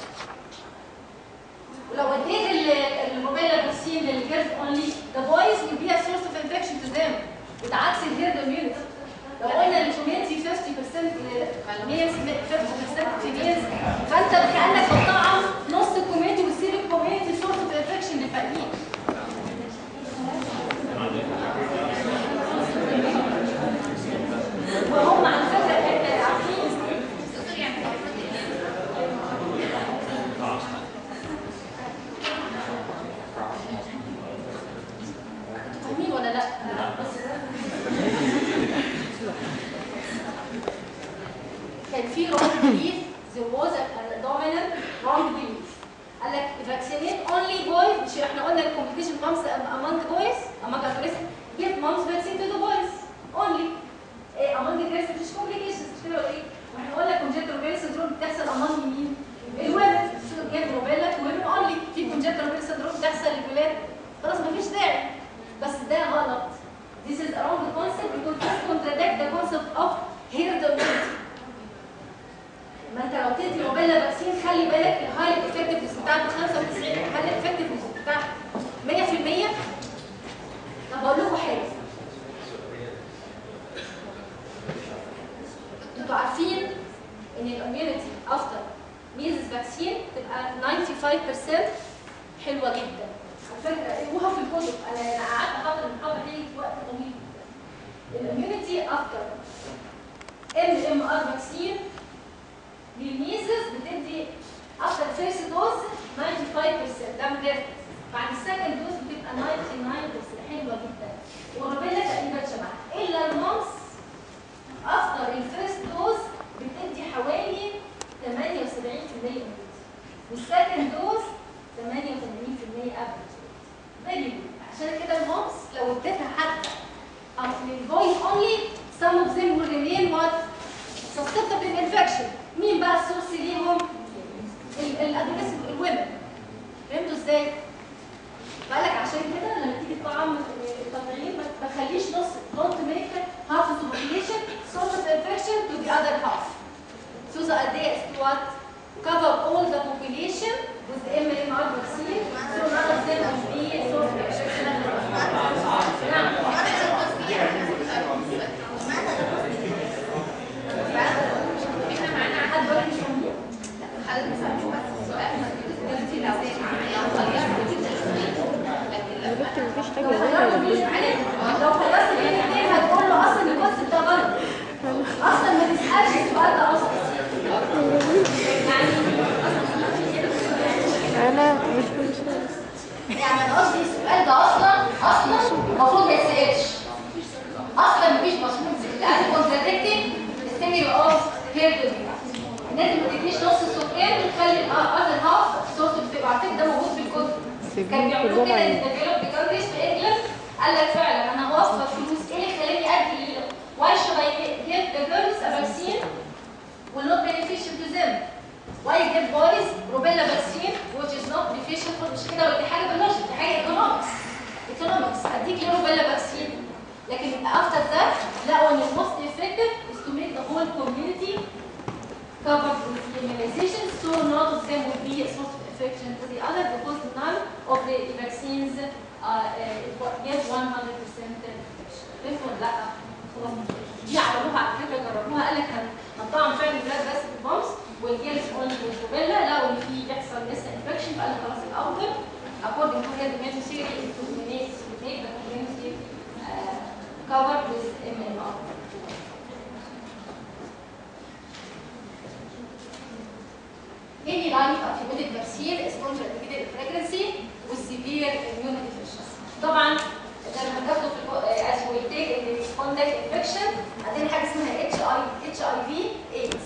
ولو اديت الروبيلا فاكسين للجيرلز only, the boys will be a source of infection to them. وده عكس الهيرد اميونتي. لو قلنا الكوميونتي 50% ميلز 50% فيميلز فانت كانك بتطعم نص الكوميونتي وتسيب الكوميونتي سورس اوف انفكشن للباقيين وهم على فكره احنا عارفين دكتور يعني المفروض ايه؟ فاهمين ولا لا؟ بس كان في wrong belief there was a dominant wrong belief قال لك vaccinate only boys مش احنا قلنا الكومبليكيشن مامس among boys among adolescents give moms vaccine to the boys only إيه among the girls مفيش complications مش كده ولا ايه؟ واحنا قلنا congenital rubella syndrome بتحصل among مين؟ الولد so give rubella to women only في congenital rubella syndrome بتحصل للولاد خلاص مفيش داعي بس ده غلط This is a wrong concept because this contradict the concept of herd immunity ما انت لو تدي روبيلا فاكسين خلي بالك الهاي افكتفنس بتاعته 95 خلي الافكتفنس بتاعته 100% طب اقول لكم حاجه انتوا عارفين ان الاميونيتي افتر ميزز فاكسين تبقى 95% حلوه جدا على فكره اقروها في الكتب انا أنا قعدت احضر المحاضره دي في وقت طويل الاميونيتي افتر ام ام ار فاكسين للميزز بتدي افتر فيرست دوز 95% ده مدرس بعد السكند دوز بتبقى 99% حلوه جدا والروبيلا تقريبا شبهها الا المامس افتر الفيرست دوز بتدي حوالي 78% اميونيتي والسكند دوز 88% افريج فيري جود عشان كده المامس لو اديتها حتى او للبويز اونلي some of them will remain what susceptible to infection مين بقى السورس ليهم الادوليسنت الومن فهمتوا ازاي بالك عشان كده لما تيجي تطعم التطعيم ما تخليش نص don't make half of the population source of infection to the other half so the idea is to what cover all the population with the MMR vaccine so انا مش مش يعني انا قصدي السؤال ده اصلا اصلا المفروض ما يتسالش اصلا مفيش مفهوم لان كونتراديكتنج ستيمي اوف هيرد لازم ما تديش نص السؤال وتخلي الاذر هاف سورس على فكره ده موجود في الكتب كان بيعملوا كده ان ديفلوب كانتريز في انجلش قال لك فعلا انا هوفر فلوس ايه اللي خلاني ادي واي should I give the girls a vaccine will not beneficial to them why give boys rubella vaccine which is not beneficial for مش كده دي حاجه باللوجيك دي حاجه economics economics اديك ليه rubella vaccine لكن after that لقوا ان most effective is to make the whole community covered with immunization so none of them will be a source of infection to the other because none of the vaccines uh, uh, get 100% protection. فهمتوا ولا لا؟ خلاص دي عملوها على فكره جربوها قال لك هن- هنطعم فعلا الولاد بس بالبامس والجيرس اونلي والروبيلا لقوا ان في بيحصل لسه انفكشن فقال لك خلاص الافضل according to his immunity theory is to make to make the community uh, covered with MMR. Any life attributed vaccine is contraindicated in pregnancy with severe immune deficiency. طبعا لما هتاخده في الكو- as we take in the contact infection عندنا حاجه اسمها HIV HIV AIDS.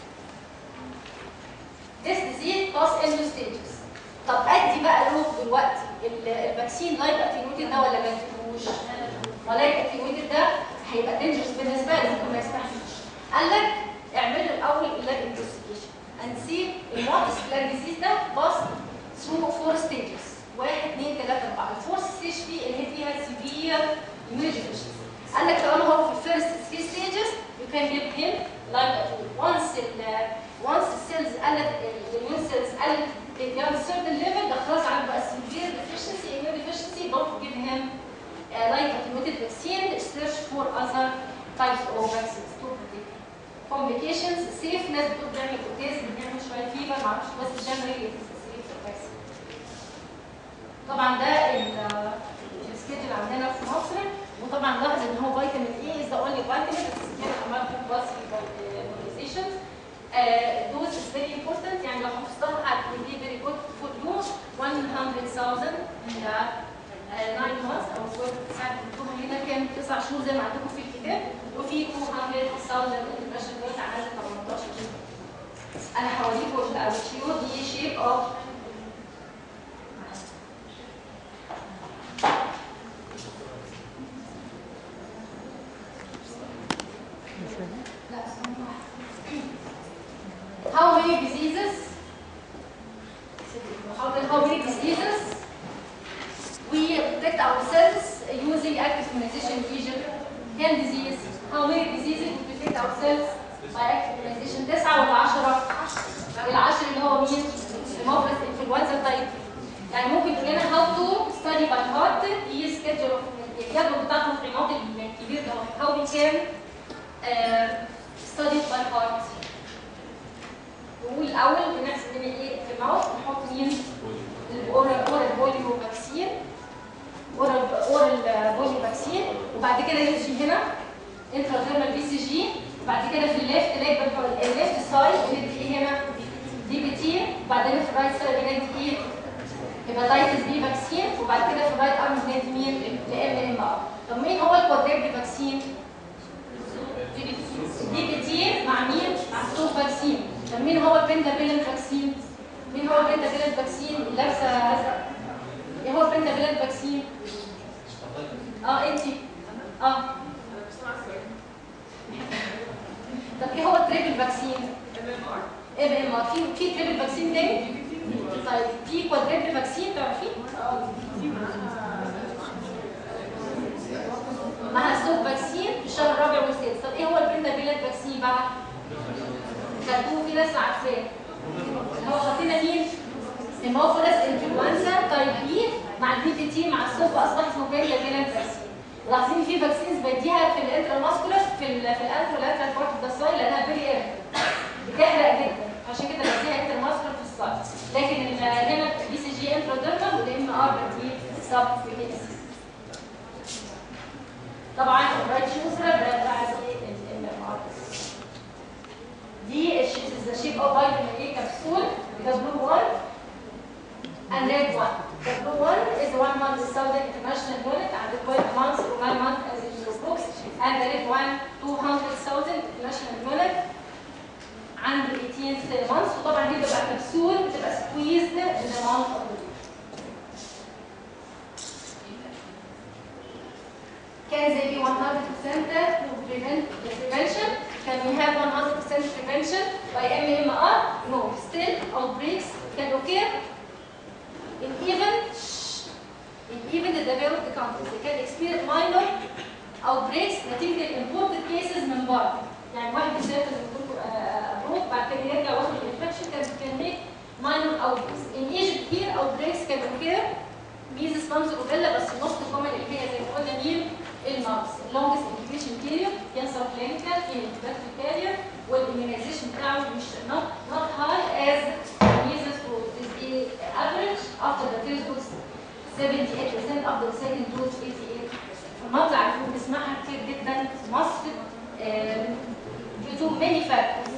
This disease pass into stages. طب ادي بقى له دلوقتي ال- الفاكسين لايك اتينويتد ده ولا ما اديهوش؟ ولايك اتينويتد ده هيبقى دينجرس بالنسبه له ممكن ما يستحملش. قال لك اعمل له الاول اللاب انفستيجيشن and see المارس بلان ديزيز ده باس through four stages واحد اثنين ثلاثة أربعة الفورث ستيج دي اللي هي فيها severe immunity deficiency قال لك طالما هو في الفيرست three stages you can give him like once ال once السيلز قلت الاميون سيلز قلت beyond certain level ده خلاص عنده بقى severe deficiency immune deficiency don't give him uh, like attenuated vaccine search for other types of vaccines to protect him. complications safe ناس بتقول بيعمل اوتيزم بيعمل شويه فيبر معرفش بس جنرالي safe vaccine. طبعا ده ال- السكيدول عندنا في مصر وطبعا لاحظ ان هو فيتامين اي از ذا اونلي فيتامين that among compulsory immunizations. Uh, dose is very important يعني لو حفظتها هت will be very good for you 100,000 in the uh, 9 months او كنت ساعه كنتوها هنا كام 9 شهور زي ما عندكم في الكتاب وفي 200,000 international dose على 18 شهر. انا هوريكم الشيوط دي شيب اوف How many diseases? How many- how many diseases we protect ourselves using active immunization region? 10 disease. How many diseases we protect ourselves by active immunization? 9 ولا 10؟ العشر اللي هو مين؟ المفرس انفلونزا تايب. يعني ممكن تقول لنا how to study by heart هي schedule of الجدول بتاع التطعيمات الكبير ده how we can uh, study by heart. نقول الاول بنحسب من ايه في الماوس نحط مين الاورال اورال بوليو فاكسين اورال اورال بوليو فاكسين وبعد كده نمشي هنا انتراديرمال بي سي جي وبعد كده في الليفت ليج الليفت سايد بندي ايه هنا دي بي تي وبعدين في الرايت سايد بندي ايه هيباتايتس بي فاكسين وبعد كده في الرايت ارم بندي مين الام ام ار طب مين هو الكوادريبل فاكسين؟ دي بي تي مع مين؟ مع السوق فاكسين طب مين هو البنتافيلنت فاكسين؟ مين هو البنتافيلنت فاكسين اللي لابسه ازرق؟ ايه هو البنتافيلنت فاكسين؟ اه انت اه طب ايه هو التريبل فاكسين؟ ام ام ار في في تريبل فاكسين تاني؟ طيب في كوادريبل فاكسين تعرفين؟ مع السوق فاكسين في الشهر الرابع والسادس طب ايه هو البنتافيلنت فاكسين بقى؟ خدوه في ناس عارفاه اللي هو حاطين مين؟ هيموفيلس انفلونزا تايب بي مع البي تي تي مع السوق اصبح اسمه بنتافيلنت فاكسين لاحظين في فاكسينز بديها في الانترا ماسكولار في ال في الانترا لاترال بارت اوف ذا سايل لانها فيري ايرن بتحرق جدا عشان كده بديها انترا ماسكولار في السايل لكن ال- هنا البي سي جي انترا ديرمال والام ار بديه سب في طبعا الرايت شوزر ده بتاع الام ار دي الشيب اوف فيتامين اي كبسول ده بلو وان and red one. The blue one is the one month Southern International Unit and the 12 months or 9 months as in your books and the red one 200,000 International Unit عند 18 months وطبعا دي بتبقى كبسول بتبقى squeezed in the month of the week. Can they be 100% prevent prevention? Can we have 100% prevention by MMR? No. Still, outbreaks can occur in even in even the developed countries. They can experience minor outbreaks نتيجة imported cases من بره. يعني واحد مسافر يقول abroad بعد كده يرجع واخد الانفكشن كان can make minor outbreaks. In Egypt here outbreaks can occur measles, mumps, rubella بس most common اللي هي زي ما قلنا مين الممس. longest incubation period cancer clinical in incubator carrier والimmunization بتاعه مش not not high as measles or is the average after the first dose 78% after the second dose 88% المطلع اللي بنسمعها كتير جدا في مصر um, due to many factors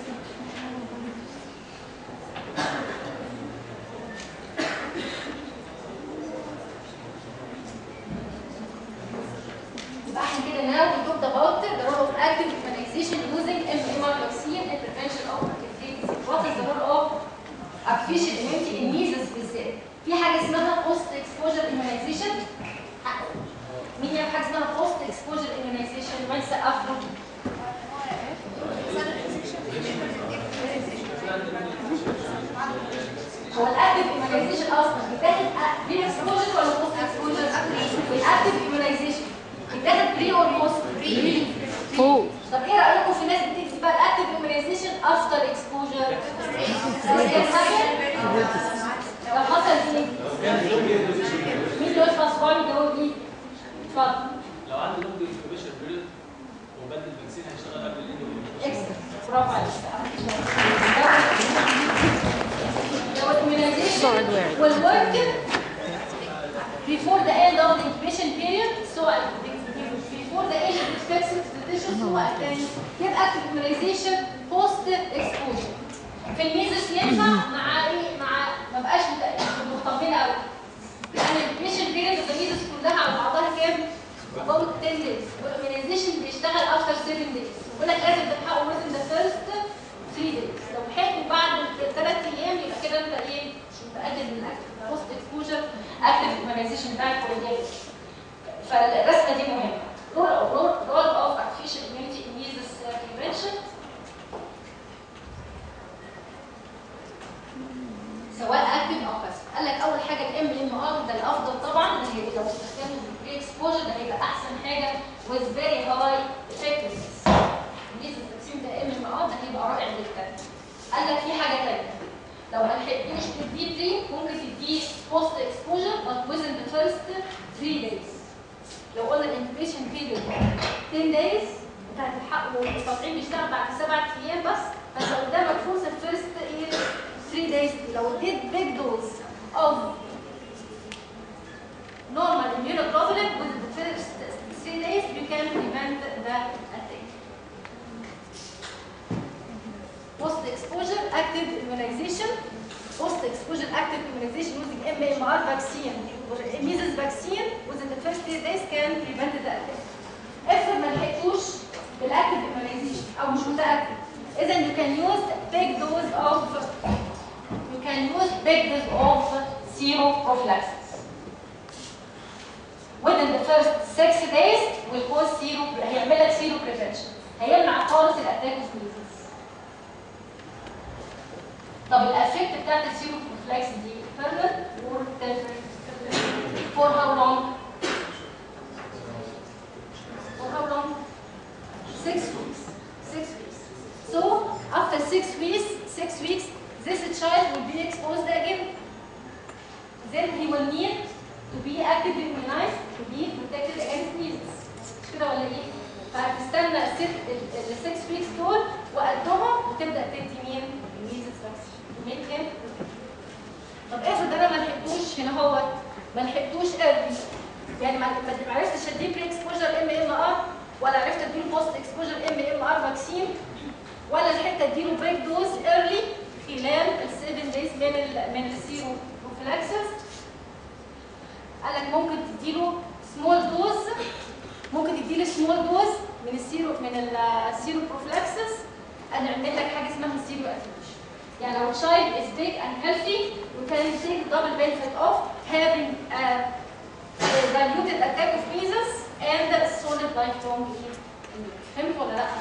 يبقى احنا كده now we talked about the role of active immunization using MMR vaccine in prevention of disease. What is the role of artificial immunity in measles بالذات؟ في حاجة اسمها post exposure immunization مين يعرف حاجة اسمها post exposure immunization؟ ما يسقف له هو الاكتف immunization اصلا بيتاخد بري اكسبوجر ولا بوست اكسبوجر؟ الاكتف immunization بيتاخد بري اور بوست؟ بري فوق طب ايه رايكم في ناس بتكتب بقى الاكتف immunization افتر اكسبوجر؟ لو حصل ايه؟ مين اللي يرفع صباعه يجاوب ايه؟ اتفضل لو عنده لونج انكوبيشن بيريود وبدل الفاكسين هيشتغل قبل الاندو اكسل برافو عليك لو الاميونيزيشن والورك before the end of the incubation period so before the age of expected tradition هو الثاني يبقى active immunization post exposure في الميزس ينفع مع ايه مع ما بقاش مت- مطمنه قوي لان الانكubation period of the measles كلها على بعضها كام؟ about 10 days والاميونيزيشن بيشتغل after 7 days بيقول لك لازم تلحقوا within the first 3 days لو لحقتوا بعد ثلاث ايام يبقى كده انت ايه مش متاكد من الاكتف بوست اكسبوجر اكتف immunization بتاعك كويس فالرسمه دي مهمه role role role of artificial immunity in measles uh, prevention سواء اكتف او باسف قال لك اول حاجه الام ام ار ده الافضل طبعا ده هي- لو استخدمه بالبري اكسبوجر ده هيبقى احسن حاجه with very high effectiveness الميزه التقسيم ده ام ام ار ده هيبقى رائع جدا قال لك في حاجه ثانيه لو ما لحقتوش تديه بري ممكن تديه بوست اكسبوجر but within the first 3 days لو قلنا الانكبيشن بيريود 10 days انت هتلحق والتطعيم بيشتغل بعد سبع ايام بس فانت قدامك فرصه فيرست ايه 3 days لو اديت big dose of normal immunoglobulin within the first 3 days you can prevent the attack. Post exposure active immunization post exposure active immunization using MMR vaccine or measles vaccine within the first 3 days can prevent the attack. افرض ما لحقتوش بالاكتف immunization او مش متاكد اذا you can use big dose of you can use big dose of seroprophylaxis. Within the first 6 days will cause zero هيعمل لك zero prevention هيمنع خالص الاتاك اوف measles. طب الافكت بتاعت السيرو بروفلاكس دي permanent or temporary? For how long? For how long? Six weeks. Six weeks. So after six weeks, six weeks, this child will be exposed again. Then he will need to be actively immunized to be protected against measles. مش كده ولا ايه؟ فهتستنى الست ال 6 ويكس دول وقدهم وتبدا تدي مين؟ الميزلز فاكسين. مين كام؟ طب افرض انا ما لحقتوش هنا هو ما لحقتوش قبل يعني ما ما عرفتش اديه بري اكسبوجر ام ام ار ولا عرفت اديله بوست اكسبوجر ام ام ار فاكسين ولا لحقت اديله بريك دوز ايرلي خلال ال 7 دايز من ال من السيرو بروفلاكسس تديله سمول دوز ممكن تديله سمول دوز من السيرو من السيرو بروفلاكسس هنعمل لك حاجه اسمها سيرو اتنشن يعني لو child is big and healthy we can take double benefit of having a, a diluted attack of measles and a solid lifelong immunity. فهمت ولا لا؟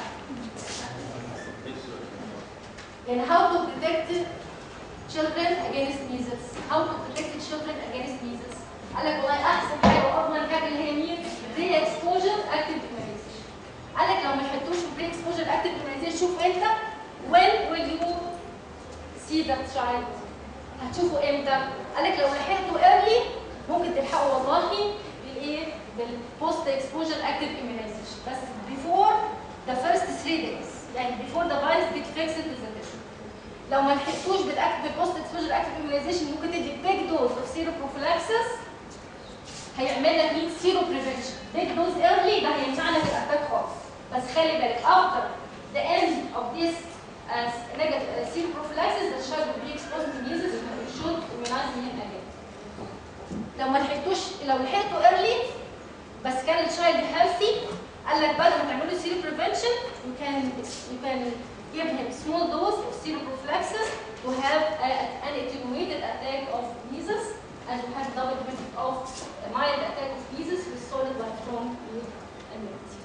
يعني how to protect children against measles how to protect children against measles قال لك والله احسن حاجه واضمن حاجه اللي هي مين بري اكسبوجر اكتيف immunization قال لك لو ما لحقتوش بري اكسبوجر اكتيف immunization شوف انت when will you see that child هتشوفه امتى قال لك لو لحقته early ممكن تلحقه والله بالايه بالبوست اكسبوجر اكتيف immunization بس before the first three days يعني before the virus get fixed in the tissue لو ما لحقتوش بالاكتف بالبوست اكسبوجر اكتيف immunization ممكن تدي بيج دوز اوف سيرو بروفلاكسس هيعمل لك مين سيرو بريفنشن بيج دوز ايرلي ده هيمنع لك الاتاك خالص بس خلي بالك after the end of this uh, negative uh, zero prophylaxis the child will be exposed to measles and should immunize him again لو ما لحقتوش لو لحقته early بس كان الشايلد healthy قال لك بدل ما تعملوا zero prevention you can you can give him small dose of zero prophylaxis to have a, an attenuated attack of measles and to have double benefit of a mild attack of measles with solid lifelong immunity.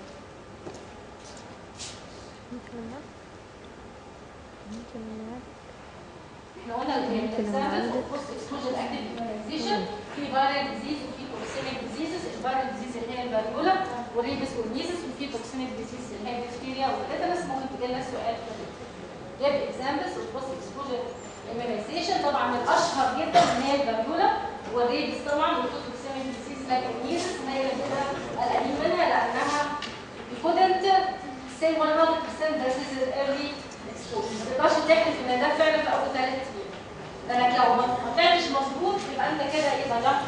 احنا قلنا الاكزامبل بوست اكسبوجر اكتيف immunization في فيرال ديزيز وفي توكسيميك ديزيزز الفيرال ديزيز اللي هي الفاريولا والريبس والميزس وفي توكسيميك ديزيز اللي هي البكتيريا والتيتانس ممكن تجي لنا سؤال جاب اكزامبلز والبوست اكسبوجر immunization طبعا الاشهر جدا اللي هي الفاريولا والريبس طبعا والتوكسيميك ديزيز لكن الميزس هي اللي كده قلقانين منها لانها we couldn't say 100% this is early exposure ما تقدرش تحلف ان ده فعلا في اول ثلاث ايام لانك لو ما طلعتش مظبوط يبقى انت كده ايه ضيعت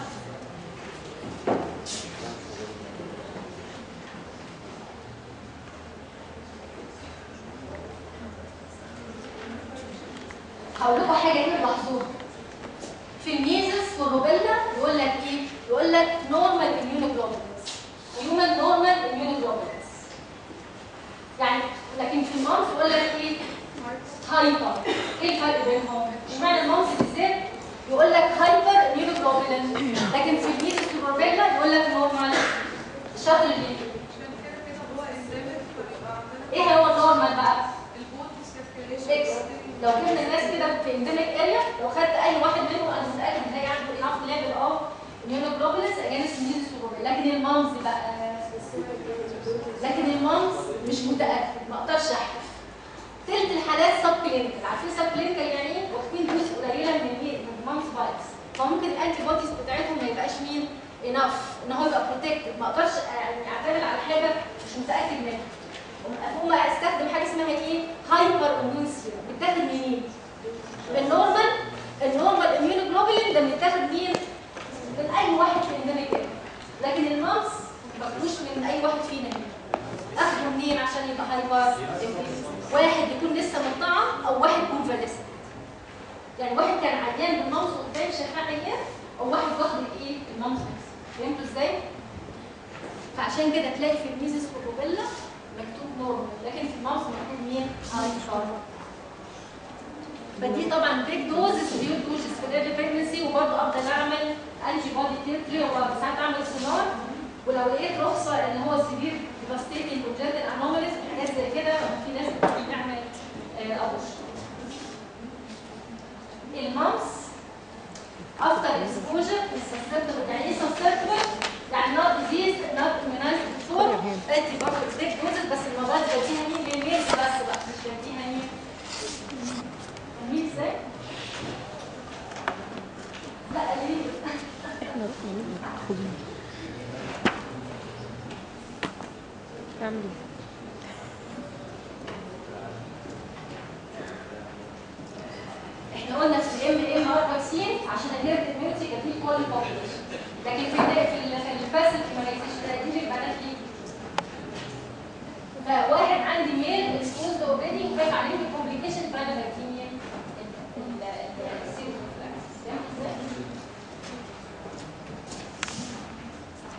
هقول لكم حاجه كده لاحظوها في الميزس والروبيلا يقول لك ايه؟ يقول لك نورمال immunoglobulins هيومن نورمال immunoglobulins يعني لكن في المامس يقول لك ايه؟ هايبر ايه الفرق بينهم؟ اشمعنى المامس بالذات يقول لك هايبر immunoglobulin لكن في الميزس والروبيلا يقول لك نورمال الشاطر اللي عشان كده كده هو endemic فبيبقى عندنا ايه هو النورمال بقى؟ البوت circulation اكس لو كنا الناس كده في انديميك اريا لو خدت اي واحد منهم انا متاكد ان هي عنده انف ليفل اوف immunoglobulins against measles والروبيلا لكن المامس بقى لكن المامس مش متاكد ما اقدرش احلف تلت الحالات سب كلينيكال عارفين سب كلينيكال يعني ايه؟ واخدين دوز قليله من المي- من المامس فايروس فممكن الانتي بوديز بتاعتهم ما يبقاش مين انف ان هو يبقى بروتكتد ما اقدرش يعني اعتمد على حاجه مش متاكد منها هم استخدم حاجه اسمها ايه؟ هايبر اميون سيرم بتاخد منين؟ النورمال النورمال اميونوجلوبولين ده بنتاخد مين؟ من اي واحد في الانديميك لكن المامس ما باخدوش من اي واحد فينا هنا اخده منين عشان يبقى هايبر واحد يكون لسه مطعم او واحد كونفاليسنت يعني واحد كان عيان بالمامس قدام شفاه عيان او واحد واخد الايه؟ المامس بس فهمتوا ازاي؟ فعشان كده تلاقي في الميزس والروبيلا مكتوب نورمال لكن في الماوس مكتوب مين؟ هايبر فدي طبعا بيج دوزز بيوت دوزز في الايرلي بريجنسي وبرضه افضل اعمل انتي بودي تيرتري وساعات اعمل سونار ولو لقيت رخصه ان هو سيفير ديفاستيتنج كونجنتال انوماليز وحاجات زي كده في ناس بتعمل ابوشن المامس افتر اكسبوجر susceptible يعني ايه susceptible؟ يعني not disease not immunized before ادي برضه بيج دوزز بس المره دي بديها مين للميلز بس بقى مش بديها مين فاهمين ازاي؟ لا ليه؟ احنا رحنا نبقى مدخولين اعمل ايه؟ احنا قلنا في الام ام ار فاكسين عشان الهيرد اميونيتي كان فيه كل population لكن في ال في ال في الباسل immunization ده دي البنات ليه؟ فواحد عندي ميل اكسبوزد اوريدي وخايف عليه من كومبليكيشن فانا بديني السيرو فهمت ازاي؟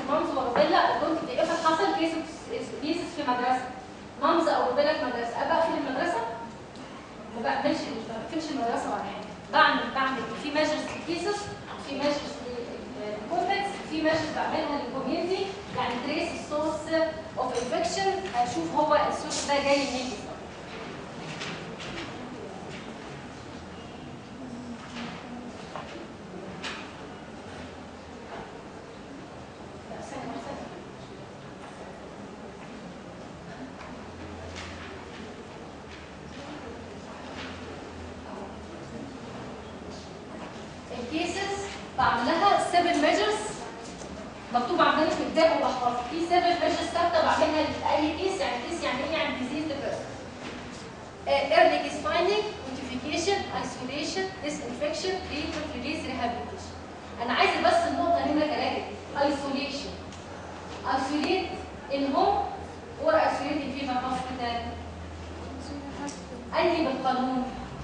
مامز وروبيلا دول افرض حصل كيس كيسز في مدرسه مامز او روبيلا في مدرسه ابقى اقفل المدرسه ما بقفلش مش بقفلش المدرسه ولا حاجه بعمل بعمل في ميجرز للكيسز في ميجرز للكونتكس في ميجرز بعملها للكوميونتي يعني تريس السورس اوف انفكشن اشوف هو السورس ده جاي منين بالظبط لا، ثانية واحدة. الكيسز بعمل لها 7 ميجرز مكتوب عندنا في الكتاب وبحفظ في 7 ميجرز ثابته بعملها لاي كيس يعني كيس يعني ايه يعني ديزيز ديبرس early case finding notification isolation disinfection treatment release rehabilitation انا عايزه بس النقطه هنا ثلاثه isolation isolate in home or isolate in fever hospital انهي بالقانون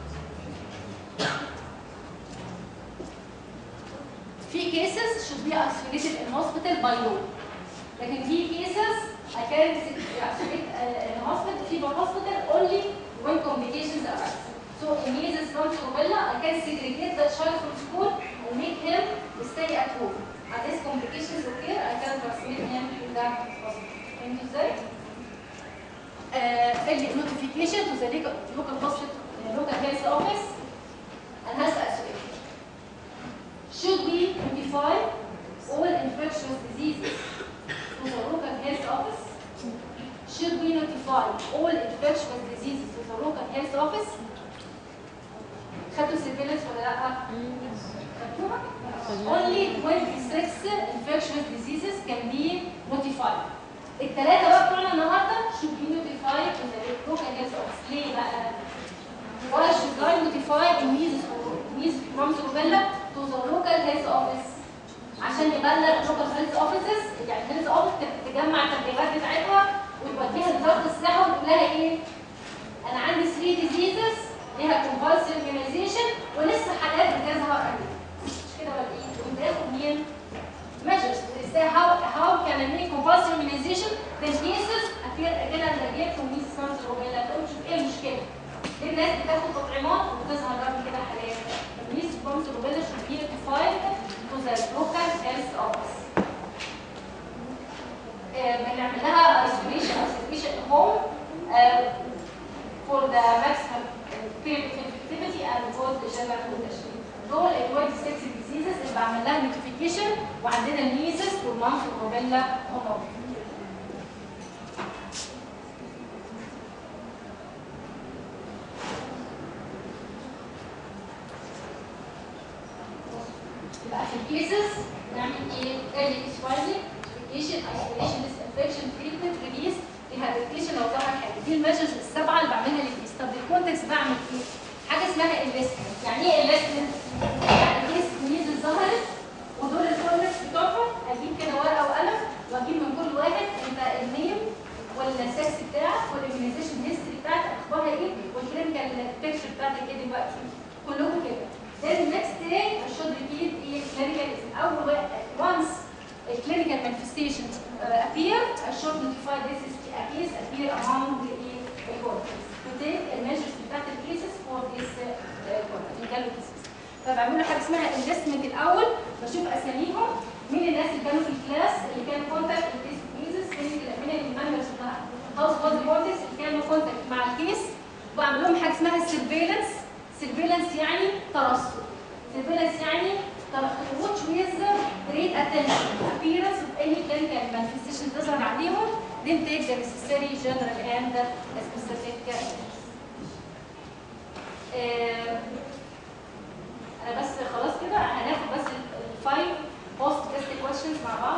في cases should be isolated in hospital by law لكن في cases I can isolate uh, in hospital fever hospital only when complications arise. So in cases from rubella, I can segregate the child from school and make him stay at home. Unless complications occur, I can transmit him to the hospital. Thank you, sir. Uh, the notification to the local local hospital, uh, local health office, and has isolation. Should we notify all infectious diseases to the local health office? Should we notify all infectious diseases to the local health office? خدتوا surveillance ولا لا؟ خدتوها؟ Only 26 infectious diseases can be notified. الثلاثة بقى بتوعنا النهاردة should be notified to the local health office. ليه بقى؟ Why should I notify measles measles mumps rubella to the local health office؟ عشان يبلغ local health offices يعني health office تجمع التبليغات بتاعتها وتوديها لوزاره الصحه وتقول لها ايه؟ انا عندي 3 ديزيزز ليها compulsory immunization ولسه حالات بتظهر عندي مش كده ولا ايه؟ وانت تاخد مين؟ measures ازاي how how can I make compulsory immunization then cases appear again and again from these symptoms rubella تقول شوف ايه المشكله؟ ليه الناس بتاخد تطعيمات وبتظهر رغم كده حالات؟ these symptoms rubella should be notified to the local health office. بنعمل لها isolation or isolation at home uh, for the maximum period of infectivity and for the general condition. دول ال 26 diseases اللي بعمل لها notification وعندنا الميزز والمامس والروبيلا هم يبقى في الكيسز نعمل ايه؟ early case finding, notification, isolation, disinfection, treatment, release, rehabilitation لو ظهر حاجه. دي الميجرز السبعه اللي بعملها للكيس. طب الكونتكست بعمل ايه؟ حاجه اسمها انفستمنت. يعني ايه انفستمنت؟ يعني كيس ميزز ظهرت ودول الكونتكست بتوعهم اجيب كده ورقه وقلم واجيب من كل واحد انت النيم والسكس بتاعك والاميونيزيشن هيستوري بتاعتك اخبارها ايه والكلينيكال بيكتشر بتاعتك ايه دلوقتي كلهم كده. Then next day I should repeat ايه clinical اول واحد once a clinical manifestations uh, appear I should notify this is a case appear among the the cortex to take the measures بتاعت الكيسز for this uh, cases. فبعمل له حاجه اسمها انفستمنت الاول بشوف اساميهم مين الناس اللي كانوا في الكلاس اللي كانوا كونتاكت الكيس كيسز مين الممبرز بتاع هاوس هولد بوديز اللي كانوا كونتاكت مع الكيس وبعمل لهم حاجه اسمها سيرفيلانس سيرفيلانس يعني ترصد سيرفيلانس يعني watch with great attention appearance of any clinical manifestation تظهر عليهم then take the necessary general and specific actions. آه، انا بس خلاص كده هناخد بس الفايف بوست تيست كويشنز مع بعض